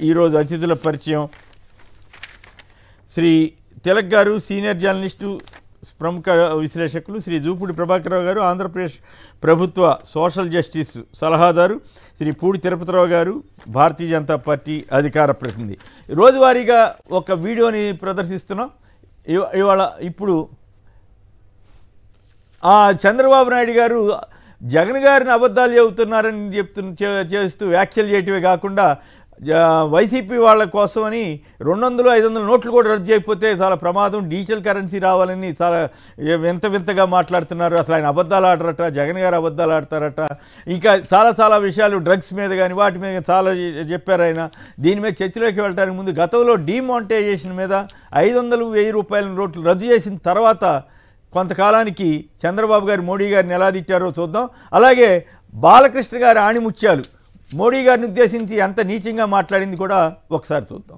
ఈరోజు అతిథుల పరిచయం శ్రీ తిలక్ గారు సీనియర్ జర్నలిస్టు ప్రముఖ విశ్లేషకులు శ్రీ జూపూడి ప్రభాకరరావు గారు ఆంధ్రప్రదేశ్ ప్రభుత్వ సోషల్ జస్టిస్ సలహాదారు శ్రీ పూడి తిరుపతిరావు గారు భారతీయ జనతా పార్టీ అధికార ప్రతినిధి రోజువారీగా ఒక వీడియోని ప్రదర్శిస్తున్నాం ఇవ- ఇవాళ ఇప్పుడు ఆ చంద్రబాబు నాయుడు గారు జగన్ గారిని అబద్ధాలు చెబుతున్నారని చెప్తు చే- చేస్తూ వ్యాఖ్యలు చేయటమే కాకుండా జ- వైసీపీ వాళ్ళ కోసమని రెండు వందలు ఐదు వందల నోట్లు కూడా రద్దు చేయకపోతే చాలా ప్రమాదం డిజిటల్ కరెన్సీ రావాలని చాలా ఏ- వింత వింతగా మాట్లాడుతున్నారు అసలు ఆయన అబద్ధాలు ఆడరట జగన్ గారు అబద్ధాలు ఆడతారట ఇంకా చాలా చాలా విషయాలు డ్రగ్స్ మీద కానీ వాటి మీద చాలా చె- చెప్పారు ఆయన దీని మీద చర్చలోకి వెళ్ళడానికి ముందు గతంలో డిమానిటైజేషన్ మీద ఐదు వందలు వెయ్యి రూపాయల నోట్లు రద్దు చేసిన తర్వాత కొంతకాలానికి చంద్రబాబు గారు మోడీ గారిని ఎలా తిట్టారో చూద్దాం అలాగే బాలకృష్ణ గారి ఆణిముత్యాలు మోడీ గారిని ఉద్దేశించి ఎంత నీచంగా మాట్లాడింది కూడా ఒకసారి చూద్దాం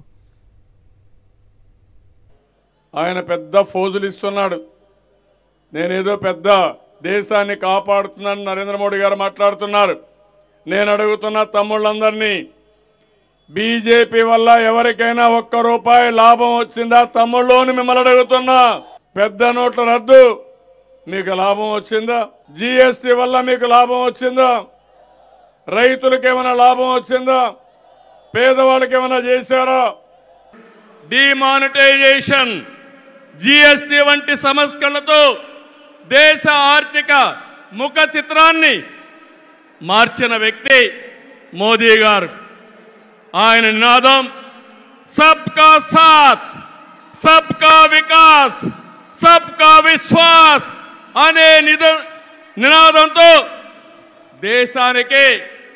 ఆయన పెద్ద ఫోజులు ఇస్తున్నాడు నేనేదో పెద్ద దేశాన్ని కాపాడుతున్నాను నరేంద్ర మోడీ గారు మాట్లాడుతున్నారు నేను అడుగుతున్న తమ్ముళ్ళందరినీ బీజేపీ వల్ల ఎవరికైనా ఒక్క రూపాయి లాభం వచ్చిందా తమ్ముళ్ళు అని మిమ్మల్ని అడుగుతున్నా పెద్ద నోట్ల రద్దు మీకు లాభం వచ్చిందా జీఎస్టీ వల్ల మీకు లాభం వచ్చిందా రైతులకు ఏమైనా లాభం వచ్చిందా పేదవాళ్ళకి ఏమైనా చేశారా డిమానిటైజేషన్ జిఎస్టి వంటి సంస్కరణలతో దేశ ఆర్థిక ముఖ చిత్రాన్ని మార్చిన వ్యక్తి మోదీ గారు ఆయన నినాదం సబ్కా సాత్ సబ్కా వికాస్ సబ్కా విశ్వాస్ అనే నిద నినాదంతో దేశానికి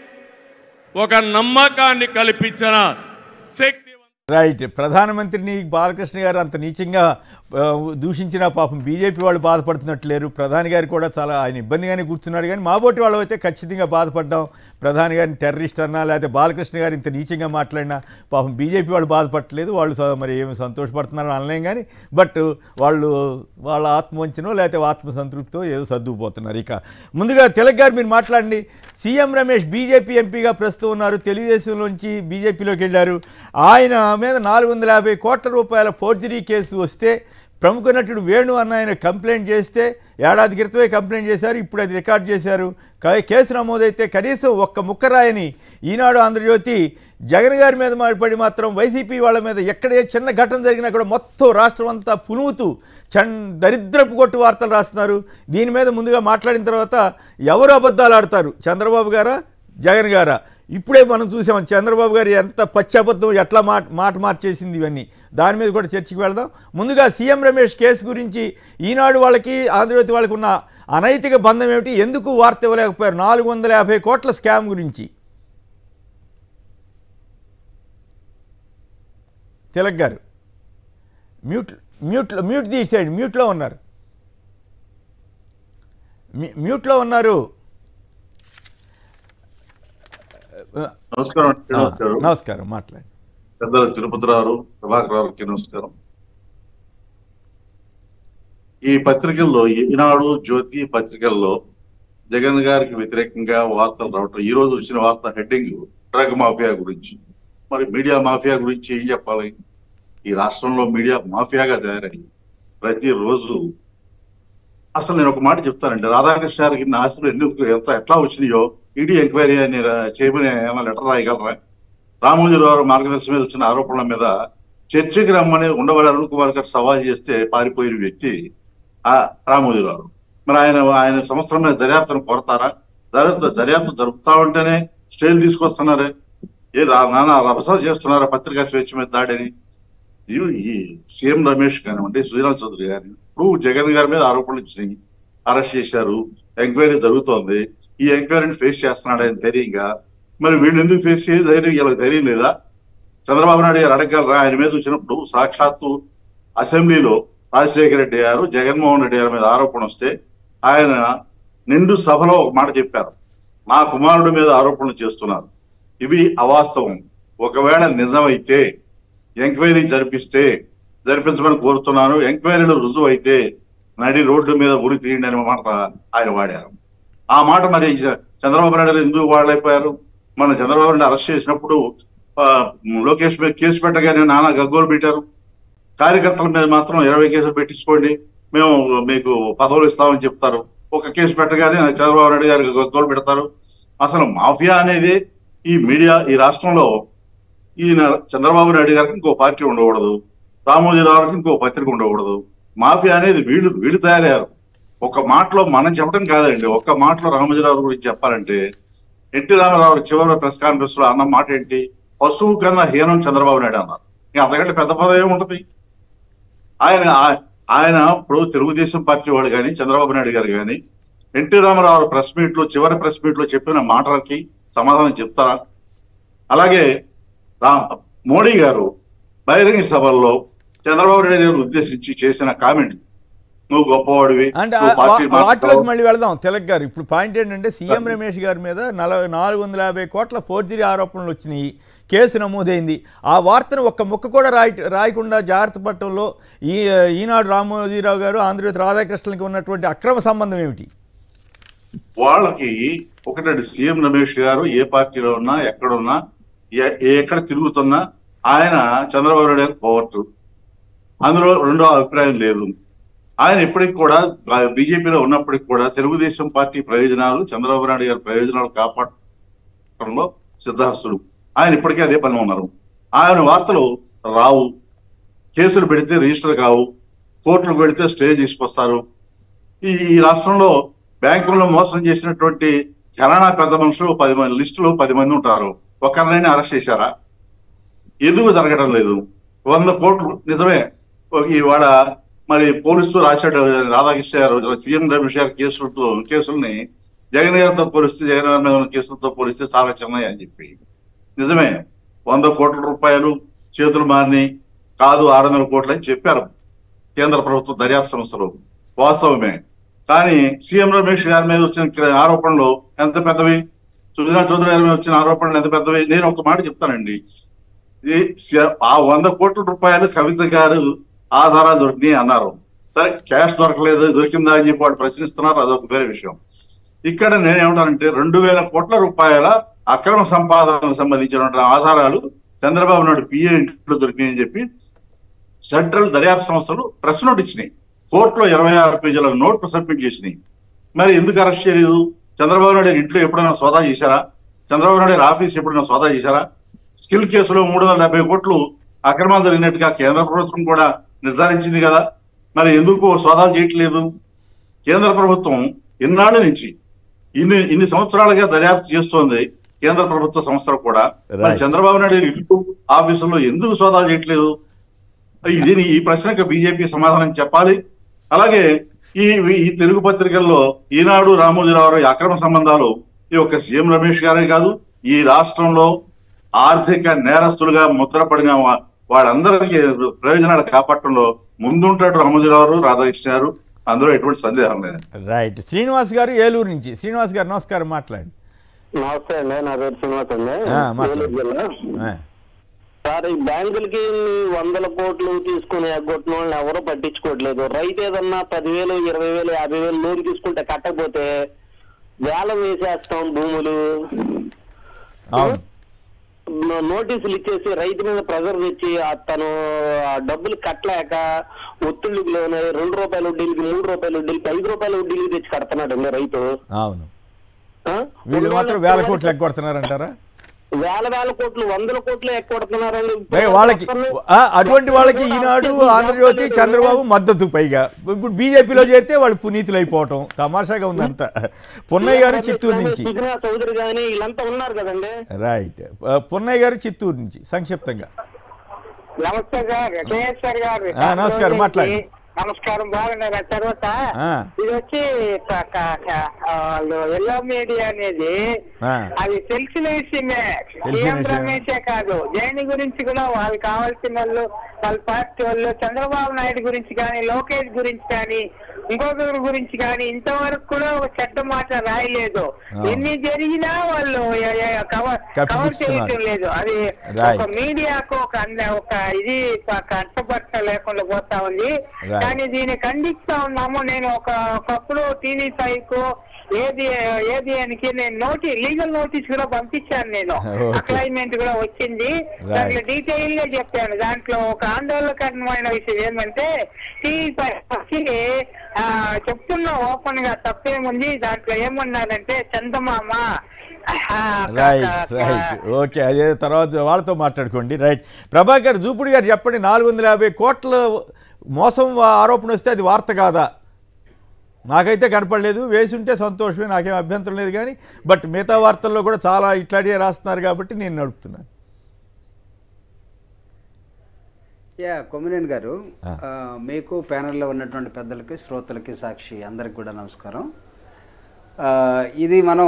ఒక నమ్మకాన్ని కల్పించిన శక్తి రైట్ ప్రధానమంత్రిని బాలకృష్ణ గారు అంత నీచంగా ఆ, దూషించిన పాపం బీజేపీ వాళ్ళు బాధపడుతున్నట్లేరు ప్రధాని గారు కూడా చాలా ఆయన ఇబ్బందిగానే కూర్చున్నాడు కానీ మా బోటి వాళ్ళు అయితే ఖచ్చితంగా బాధపడ్డాం ప్రధాని గారిని టెర్రరిస్ట్ అన్నా లేకపోతే బాలకృష్ణ గారు ఇంత నీచంగా మాట్లాడినా పాపం బీజేపీ వాళ్ళు బాధపడట్లేదు వాళ్ళు స- మరి ఏమి సంతోషపడుతున్నారని అనలేం కానీ బట్ వాళ్ళు వాళ్ళ ఆత్మవంచనో లేకపోతే ఆత్మ సంతృప్తితో ఏదో సర్దుకుపోతున్నారు ఇక ముందుగా తిలక్ గారు మీరు మాట్లాడండి సీఎం రమేష్ బీజేపీ ఎంపీగా ప్రస్తుతం ఉన్నారు తెలుగుదేశంలోంచి బీజేపీలోకి వెళ్ళారు ఆయన మీద నాలుగు వందల యాభై కోట్ల రూపాయల ఫోర్జరీ కేసు వస్తే ప్రముఖ నటుడు వేణు అన్న ఆయన కంప్లైంట్ చేస్తే ఏడాది క్రితమే కంప్లైంట్ చేశారు ఇప్పుడు అది రికార్డ్ చేశారు క- కేసు నమోదైతే కనీసం ఒక్క ముక్కరాయని ఈనాడు ఆంధ్రజ్యోతి జగన్ గారి మీద మాడిపడి మాత్రం వైసీపీ వాళ్ళ మీద ఎక్కడ ఏ చిన్న ఘటన జరిగినా కూడా మొత్తం రాష్ట్రం అంతా పులుముతూ చన్ దరిద్రపు కొట్టు వార్తలు రాస్తున్నారు దీని మీద ముందుగా మాట్లాడిన తర్వాత ఎవరు అబద్ధాలు ఆడతారు చంద్రబాబు గారా జగన్ గారా ఇప్పుడే మనం చూసాం చంద్రబాబు గారు ఎంత పశ్చాబద్ధం ఎట్లా మాట మాట మార్చేసింది ఇవన్నీ దాని మీద కూడా చర్చకి వెళ్దాం ముందుగా సీఎం రమేష్ కేసు గురించి ఈనాడు వాళ్ళకి ఆంధ్రజ్యోతి వాళ్ళకి ఉన్న అనైతిక బంధం ఏమిటి ఎందుకు వార్త ఇవ్వలేకపోయారు నాలుగు వందల యాభై కోట్ల స్కామ్ గురించి తిలక్ గారు మ్యూట్ మ్యూట్లో మ్యూట్ తీసేయండి మ్యూట్లో ఉన్నారు మ్యూ- మ్యూట్లో ఉన్నారు నమస్కారం అండి. ఆ, నమస్కారం నమస్కారం మాట్లాడండి పెద్దలు తిరుపతిరావు ప్రభాకర్ రావుకి నమస్కారం ఈ పత్రికల్లో ఈనాడు జ్యోతి పత్రికల్లో జగన్ గారికి వ్యతిరేకంగా వార్తలు రావటం ఈ రోజు వచ్చిన వార్త హెడ్డింగ్ డ్రగ్ మాఫియా గురించి మరి మీడియా మాఫియా గురించి ఏం చెప్పాలి ఈ రాష్ట్రంలో మీడియా మాఫియాగా తయారైంది ప్రతిరోజు అసలు నేను ఒక మాట చెప్తానండి రాధాకృష్ణ గారికి నా ఆస్తులు ఎందుకు ఎంత ఎట్లా వచ్చినాయో ఈడీ ఎంక్వైరీ అని రా- చేయమని ఏమైనా లెటర్ రాయగలరా రామోజీరావు మార్గదర్శనం మీద వచ్చిన ఆరోపణల మీద చర్చకి రమ్మని ఉండవల్లి అరుణ్ కుమార్ గారు సవాల్ చేస్తే పారిపోయిన వ్యక్తి ఆ రామోజీరావు మరి ఆయన ఆయన సంవత్సరం మీద దర్యాప్తును కోరతారా దర్యాప్తు దర్యాప్తు జరుపుతా ఉంటేనే స్టేలు తీసుకొస్తున్నారే ఏ రా- నానా రభసాలు చేస్తున్నారా పత్రికా స్వేచ్ఛ మీద దాడిని ఈ- ఈ సీఎం రమేష్ కానివ్వండి సుజనా చౌదరి గారి ఇప్పుడు జగన్ గారి మీద ఆరోపణలు వచ్చినాయి అరెస్ట్ చేశారు ఎంక్వైరీ జరుగుతోంది ఈ ఎంక్వైరీని ఫేస్ చేస్తున్నాడు ఆయన ధైర్యంగా మరి వీళ్ళు ఎందుకు ఫేస్ చేయ ధైర్యం వీళ్ళకి ధైర్యం లేదా చంద్రబాబు నాయుడు గారు అడగలరా ఆయన మీద వచ్చినప్పుడు సాక్షాత్తు అసెంబ్లీలో రాజశేఖర రెడ్డి గారు జగన్మోహన్ రెడ్డి గారి మీద ఆరోపణ వస్తే ఆయన నిండు సభలో ఒక మాట చెప్పారు మా కుమారుడి మీద ఆరోపణలు చేస్తున్నారు ఇవి అవాస్తవం ఒకవేళ నిజమైతే ఎంక్వైరీ జరిపిస్తే జరిపించమని కోరుతున్నాను ఎంక్వైరీలో రుజువు అయితే నడి రోడ్డు మీద ఉరి తీయండి అనే మాట ఆయన వాడారు ఆ మాట మరి చంద్రబాబు నాయుడు గారు ఎందుకు వాడలేకపోయారు మన చంద్రబాబు నాయుడు అరెస్ట్ చేసినప్పుడు ఆ, లోకేష్ మీద కేసు పెట్టగానే నానా గగ్గోలు పెట్టారు కార్యకర్తల మీద మాత్రం ఇరవై కేసులు పెట్టించుకోండి మేము మీకు పదవులు ఇస్తామని చెప్తారు ఒక కేసు పెట్టగానే చంద్రబాబు నాయుడు గారికి గగ్గోలు పెడతారు అసలు మాఫియా అనేది ఈ మీడియా ఈ రాష్ట్రంలో ఈయన చంద్రబాబు నాయుడు గారికి ఇంకో పార్టీ ఉండకూడదు రామోజీరావు గారికి ఇంకో పత్రిక ఉండకూడదు మాఫియా అనేది వీళ్ళు వీళ్ళు తయారయ్యారు ఒక మాటలో మనం చెప్పడం కాదండి ఒక్క మాటలో రామోజీరావు గురించి చెప్పాలంటే ఎన్టీ రామారావు చివరి ప్రెస్ కాన్ఫరెన్స్ లో అన్న మాట ఏంటి పశువు కన్నా హీనం చంద్రబాబు నాయుడు అన్నారు ఇంకా అంతకంటే పెద్ద పదవి ఏముంటది ఆయన ఆ- ఆయన ఇప్పుడు తెలుగుదేశం పార్టీ వాడు కానీ చంద్రబాబు నాయుడు గారు కానీ ఎన్టీ రామారావు ప్రెస్ మీట్ లో చివరి ప్రెస్ మీట్ లో చెప్పిన మాటలకి సమాధానం చెప్తారా అలాగే రా మోడీ గారు బహిరంగ సభల్లో చంద్రబాబు నాయుడు గారు ఉద్దేశించి చేసిన కామెంట్ నువ్వు గొప్పవాడివి అంటే నువ్వు పార్టీ ఆ- ఆ- వాటిలోకి మార్చుతావు. మళ్ళీ వెళదాం తిలక్ గారు ఇప్పుడు పాయింట్ ఏంటంటే సీఎం రమేష్ గారి మీద నలభై నాలుగు వందల యాభై కోట్ల ఫోర్జరీ ఆరోపణలు వచ్చినాయి కేసు నమోదైంది ఆ వార్తను ఒక్క ముక్క కూడా రాయి రాయకుండా జాగ్రత్త పట్టడంలో ఈ ఈనాడు రామోజీరావు గారు ఆంధ్రజ్యోతి రాధాకృష్ణన్కి ఉన్నటువంటి అక్రమ సంబంధం ఏమిటి వాళ్ళకి ఒకటండి సీఎం రమేష్ గారు ఏ పార్టీలో ఉన్నా ఎక్కడున్నా ఎ- ఎక్కడ తిరుగుతున్నా ఆయన చంద్రబాబు నాయుడు గారు కోవర్టు అందులో రెండో అభిప్రాయం లేదు ఆయన ఇప్పటికి కూడా బీజేపీలో ఉన్నప్పటికి కూడా తెలుగుదేశం పార్టీ ప్రయోజనాలు చంద్రబాబు నాయుడు గారి ప్రయోజనాలు కాపాడటంలో సిద్ధహస్తుడు ఆయన ఇప్పటికే అదే పని ఉన్నారు ఆయన వార్తలు రావు కేసులు పెడితే రిజిస్టర్ కావు కోర్టులకు వెళితే స్టే తీసుకొస్తారు ఈ ఈ రాష్ట్రంలో బ్యాంకుల్లో మోసం చేసినటువంటి ఘరానా పెద్ద మనుషులు పది మంది లిస్టులో పది మంది ఉంటారు ఒక్కరినైనా అరెస్ట్ చేశారా ఎందుకు జరగడం లేదు వంద కోట్లు నిజమే ఇవాళ మరి పోలీసులు రాశాడు రాధాకృష్ణ గారు సీఎం రమేష్ గారి కేసులతో కేసుల్ని జగన్ గారితో పోలిస్తే జగన్ గారి మీద ఉన్న కేసులతో పోలిస్తే చాలా చిన్నవి అని చెప్పి నిజమే వంద కోట్ల రూపాయలు చేతులు మారిని కాదు ఆరు వందల కోట్లు అని చెప్పారు కేంద్ర ప్రభుత్వ దర్యాప్తు సంస్థలు వాస్తవమే కానీ సీఎం రమేష్ గారి మీద వచ్చిన ఆరోపణలు ఎంత పెద్దవి సుజనా చౌదరి గారి మీద వచ్చిన ఆరోపణలు ఎంత పెద్దవి నేను ఒక మాట చెప్తానండి ఈ సి- ఆ వంద కోట్ల రూపాయలు కవిత గారు ఆధారాలు దొరికినాయి అన్నారు సరే క్యాష్ దొరకలేదు దొరికిందా అని చెప్పి వాళ్ళు ప్రశ్నిస్తున్నారు అదొక వేరే విషయం ఇక్కడ నేనేమంటానంటే రెండు వేల కోట్ల రూపాయల అక్రమ సంపాదనకు సంబంధించినటువంటి ఆధారాలు చంద్రబాబు నాయుడు పిఏ ఇంట్లో దొరికినాయని చెప్పి సెంట్రల్ దర్యాప్తు సంస్థలు ప్రెస్ నోట్ ఇచ్చినాయి కోర్టులో ఇరవై ఆరు పేజీల నోట్ సబ్మిట్ చేసినాయి మరి ఎందుకు అరెస్ట్ చేయలేదు చంద్రబాబు నాయుడు గారి ఇంట్లో ఎప్పుడైనా సోదా చేశారా చంద్రబాబు నాయుడు గారి ఆఫీస్ ఎప్పుడైనా సోదా చేశారా స్కిల్ కేసులో మూడు వందల డెబ్బై కోట్లు అక్రమాలు జరిగినట్టుగా కేంద్ర ప్రభుత్వం కూడా నిర్ధారించింది కదా మరి ఎందుకు సోదాలు చేయట్లేదు కేంద్ర ప్రభుత్వం ఇన్నాళ్ళ నుంచి ఇన్ని ఇన్ని సంవత్సరాలుగా దర్యాప్తు చేస్తోంది కేంద్ర ప్రభుత్వ సంస్థలు కూడా మరి Right. చంద్రబాబు నాయుడు గారి ఇల్లు ఆఫీసుల్లో ఎందుకు సోదాలు చేయట్లేదు దీని ఈ ప్రశ్నకు బీజేపీ సమాధానం చెప్పాలి అలాగే ఈ ఈ తెలుగు పత్రికల్లో ఈనాడు రామోజీరావు గారి అక్రమ సంబంధాలు ఈ యొక్క సీఎం రమేష్ గారే కాదు ఈ రాష్ట్రంలో ఆర్థిక నేరస్తులుగా ముద్రపడిన వా- వాళ్ళందరికీ ప్రయోజనాలు కాపాడటంలో ముందుంటాడు రామోజీరావు గారు, రాధాకృష్ణ గారు అందులో ఎటువంటి సందేహం లేదు రైట్ శ్రీనివాస్ గారు ఏలూరు నుంచి శ్రీనివాస్ గారు నమస్కారం మాట్లాడండి నమస్తే అండి నా పేరు శ్రీనివాస్ అండి ఆ, మాట్లాడు. ఏలూరు జిల్లా. ఆ, సార్ ఈ బ్యాంకులకి వందల కోట్లు తీసుకుని ఎగ్గొట్టిన వాళ్ళని ఎవరు పట్టించుకోవట్లేదు రైతు ఏదన్నా పదివేలు ఇరవై వేలు యాభై వేలు లోన్ తీసుకుంటే కట్టకపోతే వేలం వేసేస్తాం భూములు అవును నో- నోటీసులు ఇచ్చేసి రైతు మీద ప్రెజర్ తెచ్చి ఆ తను ఆ డబ్బులు కట్టలేక ఒత్తిళ్ళకి లోనే రెండు రూపాయల వడ్డీలకి మూడు రూపాయల వడ్డీలకి ఐదు రూపాయల వడ్డీలకి తెచ్చి కడుతున్నాడు అండి రైతు అవును ఆ? వీళ్ళు మాత్రం వేల కోట్లు ఎగ్గొడుతున్నారంటారా వేల వేల కోట్లు వందల కోట్లు ఎక్కొడుతున్నారండి భయ్ వాళ్ళకి ఆ, అటువంటి వాళ్ళకి ఈనాడు ఆంధ్రజ్యోతి చంద్రబాబు మద్దతు పైగా ఇప్పుడు బీజేపీలో చేరితే వాళ్ళు పునీతులు అయిపోవటం తమాషాగా ఉందంతా పున్నయ్య గారు చిత్తూరు నుంచి సుజనా చౌదరి గాని వీళ్ళంతా ఉన్నారు కదండి రైట్ ఆ, పున్నయ్య గారు చిత్తూరు నుంచి సంక్షిప్తంగా నమస్తే సార్ కేఎస్ఆర్ గారు ఆ, నమస్కారం, మాట్లాడండి. నమస్కారం బాగున్నారు ఆ తర్వాత ఆ. ఇది వచ్చి క- క- క- ఆ, వాళ్ళు ఎల్లో మీడియా అనేది ఆ. అది తెలిసిన విషయమే తెలిసిన సీఎం విషయమే. రమేషే కాదు జైని గురించి కూడా వాళ్ళు కావాల్సిన వాళ్ళు వాళ్ళ పార్టీ వాళ్ళు చంద్రబాబు నాయుడు గురించి కానీ లోకేష్ గురించి కానీ ఇంకొకరి గురించి కానీ ఇంతవరకు కూడా ఒక చెడ్డ మాట రాయలేదు ఆ. ఎన్ని జరిగినా వాళ్ళు ఎ- ఎ- కవర్ కవర్ కప్పిపుచ్చుతున్నారు. చేయటం లేదు అది Right. ఒక మీడియాకు ఒక అంద- ఒక ఇది కట్టబట్ట లేకుండా పోతా ఉంది Right. కానీ దీన్ని ఖండిస్తా ఉన్నాము నేను ఒక ఒకప్పుడు టీవీ ఫైవ్ కు ఏది ఏది అనికి నేను నోటి లీగల్ నోటీస్ కూడా పంపించాను నేను Okay. అక్లైన్మెంట్ కూడా వచ్చింది దాంట్లో డీటెయిల్ గా చెప్పాను దాంట్లో ఒక ఆందోళనకరమైన విషయం ఏంటంటే టీవీ ఫైవ్ ఆ, చెప్తున్నా ఓపెన్ గా తప్పేముంది దాంట్లో ఏమన్నారంటే చందమామ ఆ, రైట్ క- క- రైట్ ఓకే అదే తర్వాత వాళ్ళతో మాట్లాడుకోండి రైట్ ప్రభాకర్ జూపుడి గారు చెప్పండి నాలుగు వందల యాభై కోట్ల మోసం ఆరోపణ వస్తే అది వార్త కాదా నాకైతే కనపడలేదు వేసి ఉంటే సంతోషమే నాకేం అభ్యంతరం లేదు కానీ బట్ మిగతా వార్తల్లో కూడా చాలా ఇట్లాంటివే రాస్తున్నారు కాబట్టి నేను నడుపుతున్నాను యా కొమ్మినేని గారు ఆ. ఆ, మీకు ప్యానెల్లో ఉన్నటువంటి పెద్దలకి శ్రోతలకి సాక్షి అందరికి కూడా నమస్కారం ఆ, ఇది మనం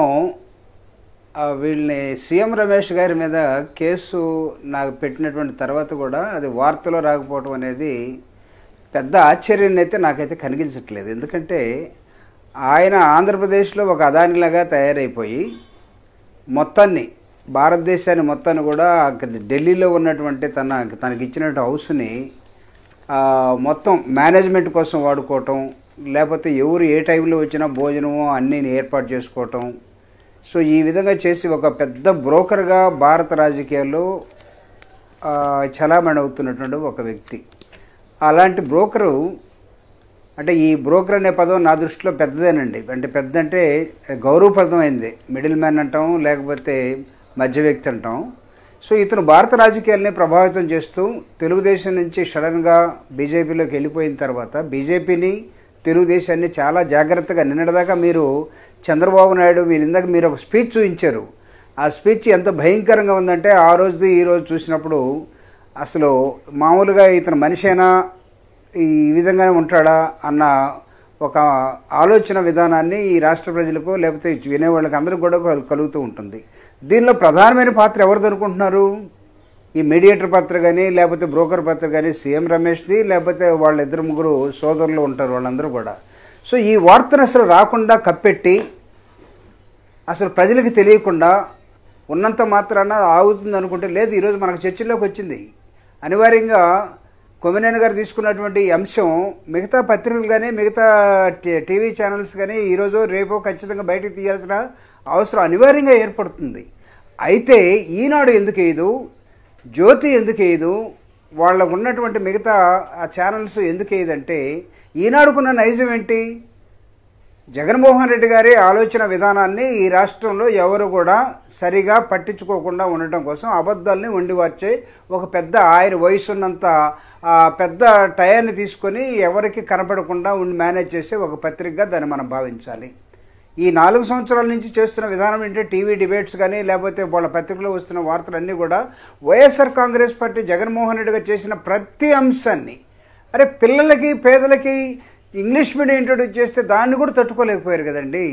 ఆ, వీళ్ళని సీఎం రమేష్ గారి మీద కేసు నాకు పెట్టినటువంటి తర్వాత కూడా అది వార్తలో రాకపోవడం అనేది పెద్ద ఆశ్చర్యాన్ని అయితే నాకైతే కలిగించట్లేదు ఎందుకంటే ఆయన ఆంధ్రప్రదేశ్లో ఒక అదానిలాగా తయారైపోయి మొత్తాన్ని భారతదేశాన్ని మొత్తాన్ని కూడా అక్కడ ఢిల్లీలో ఉన్నటువంటి తన తనకి ఇచ్చినటువంటి హౌస్ని ఆ, మొత్తం మేనేజ్మెంట్ కోసం వాడుకోవటం లేకపోతే ఎవరు ఏ టైంలో వచ్చినా భోజనము అన్నీ ఏర్పాటు చేసుకోవటం సో ఈ విధంగా చేసి ఒక పెద్ద బ్రోకర్గా భారత రాజకీయాల్లో ఆ, చలామణి అవుతున్నటువంటి ఒక వ్యక్తి అలాంటి బ్రోకరు అంటే ఈ బ్రోకర్ అనే పదం నా దృష్టిలో పెద్దదేనండి అంటే పెద్ద అంటే గౌరవప్రదమైంది మిడిల్ మ్యాన్ అంటాం లేకపోతే మధ్య వ్యక్తి అంటాం సో ఇతను భారత రాజకీయాల్ని ప్రభావితం చేస్తూ తెలుగుదేశం నుంచి సడన్గా బీజేపీలోకి వెళ్ళిపోయిన తర్వాత బీజేపీని తెలుగుదేశాన్ని చాలా జాగ్రత్తగా నిన్నటిదాకా మీరు చంద్రబాబు నాయుడు మీరు ఇందాక మీరు ఒక స్పీచ్ చూపించారు ఆ స్పీచ్ ఎంత భయంకరంగా ఉందంటే ఆ రోజుది ఈ రోజు చూసినప్పుడు అసలు మామూలుగా ఇతను మనిషైనా ఈ విధంగానే ఉంటాడా అన్న ఒక ఆలోచన విధానాన్ని ఈ రాష్ట్ర ప్రజలకు లేకపోతే వినేవాళ్ళకి అందరికీ కూడా కలు- కలుగుతూ ఉంటుంది దీనిలో ప్రధానమైన పాత్ర ఎవరిది అనుకుంటున్నారు ఈ మీడియేటర్ పాత్ర కానీ లేకపోతే బ్రోకర్ పాత్ర కానీ సీఎం రమేష్ది లేకపోతే వాళ్ళ ఇద్దరు ముగ్గురు సోదరులు ఉంటారు వాళ్ళందరూ కూడా సో ఈ వార్తను అసలు రాకుండా కప్పెట్టి అసలు ప్రజలకు తెలియకుండా ఉన్నంత మాత్రాన ఆగుతుంది అనుకుంటే లేదు ఈరోజు మనకు చర్చల్లోకి వచ్చింది అనివార్యంగా కొమ్మినేని గారు తీసుకున్నటువంటి ఈ అంశం మిగతా పత్రికలు కానీ మిగతా టీ- టీవీ ఛానల్స్ కానీ ఈరోజు రేపో ఖచ్చితంగా బయటకు తీయాల్సిన అవసరం అనివార్యంగా ఏర్పడుతుంది అయితే ఈనాడు ఎందుకు వేయదు జ్యోతి ఎందుకు వేయదు వాళ్ళకు ఉన్నటువంటి మిగతా ఆ ఛానల్స్ ఎందుకు వేయదంటే ఈనాడుకున్న నైజం ఏంటి జగన్మోహన్ రెడ్డి గారి ఆలోచన విధానాన్ని ఈ రాష్ట్రంలో ఎవరు కూడా సరిగా పట్టించుకోకుండా ఉండటం కోసం అబద్ధాలని వండివార్చే ఒక పెద్ద ఆయన వయసున్నంత ఆ, పెద్ద టయాన్ని తీసుకొని ఎవరికి కనపడకుండా ఉండి మేనేజ్ చేసే ఒక పత్రికగా దాన్ని మనం భావించాలి ఈ నాలుగు సంవత్సరాల నుంచి చేస్తున్న విధానం ఏంటంటే టీవీ డిబేట్స్ కానీ లేకపోతే వాళ్ళ పత్రికలో వస్తున్న వార్తలన్నీ కూడా వైఎస్ఆర్ కాంగ్రెస్ పార్టీ జగన్మోహన్ రెడ్డి గారు చేసిన ప్రతి అంశాన్ని అరే పిల్లలకి పేదలకి ఇంగ్లీష్ మీడియం ఇంట్రొడ్యూస్ చేస్తే దాన్ని కూడా తట్టుకోలేకపోయారు కదండి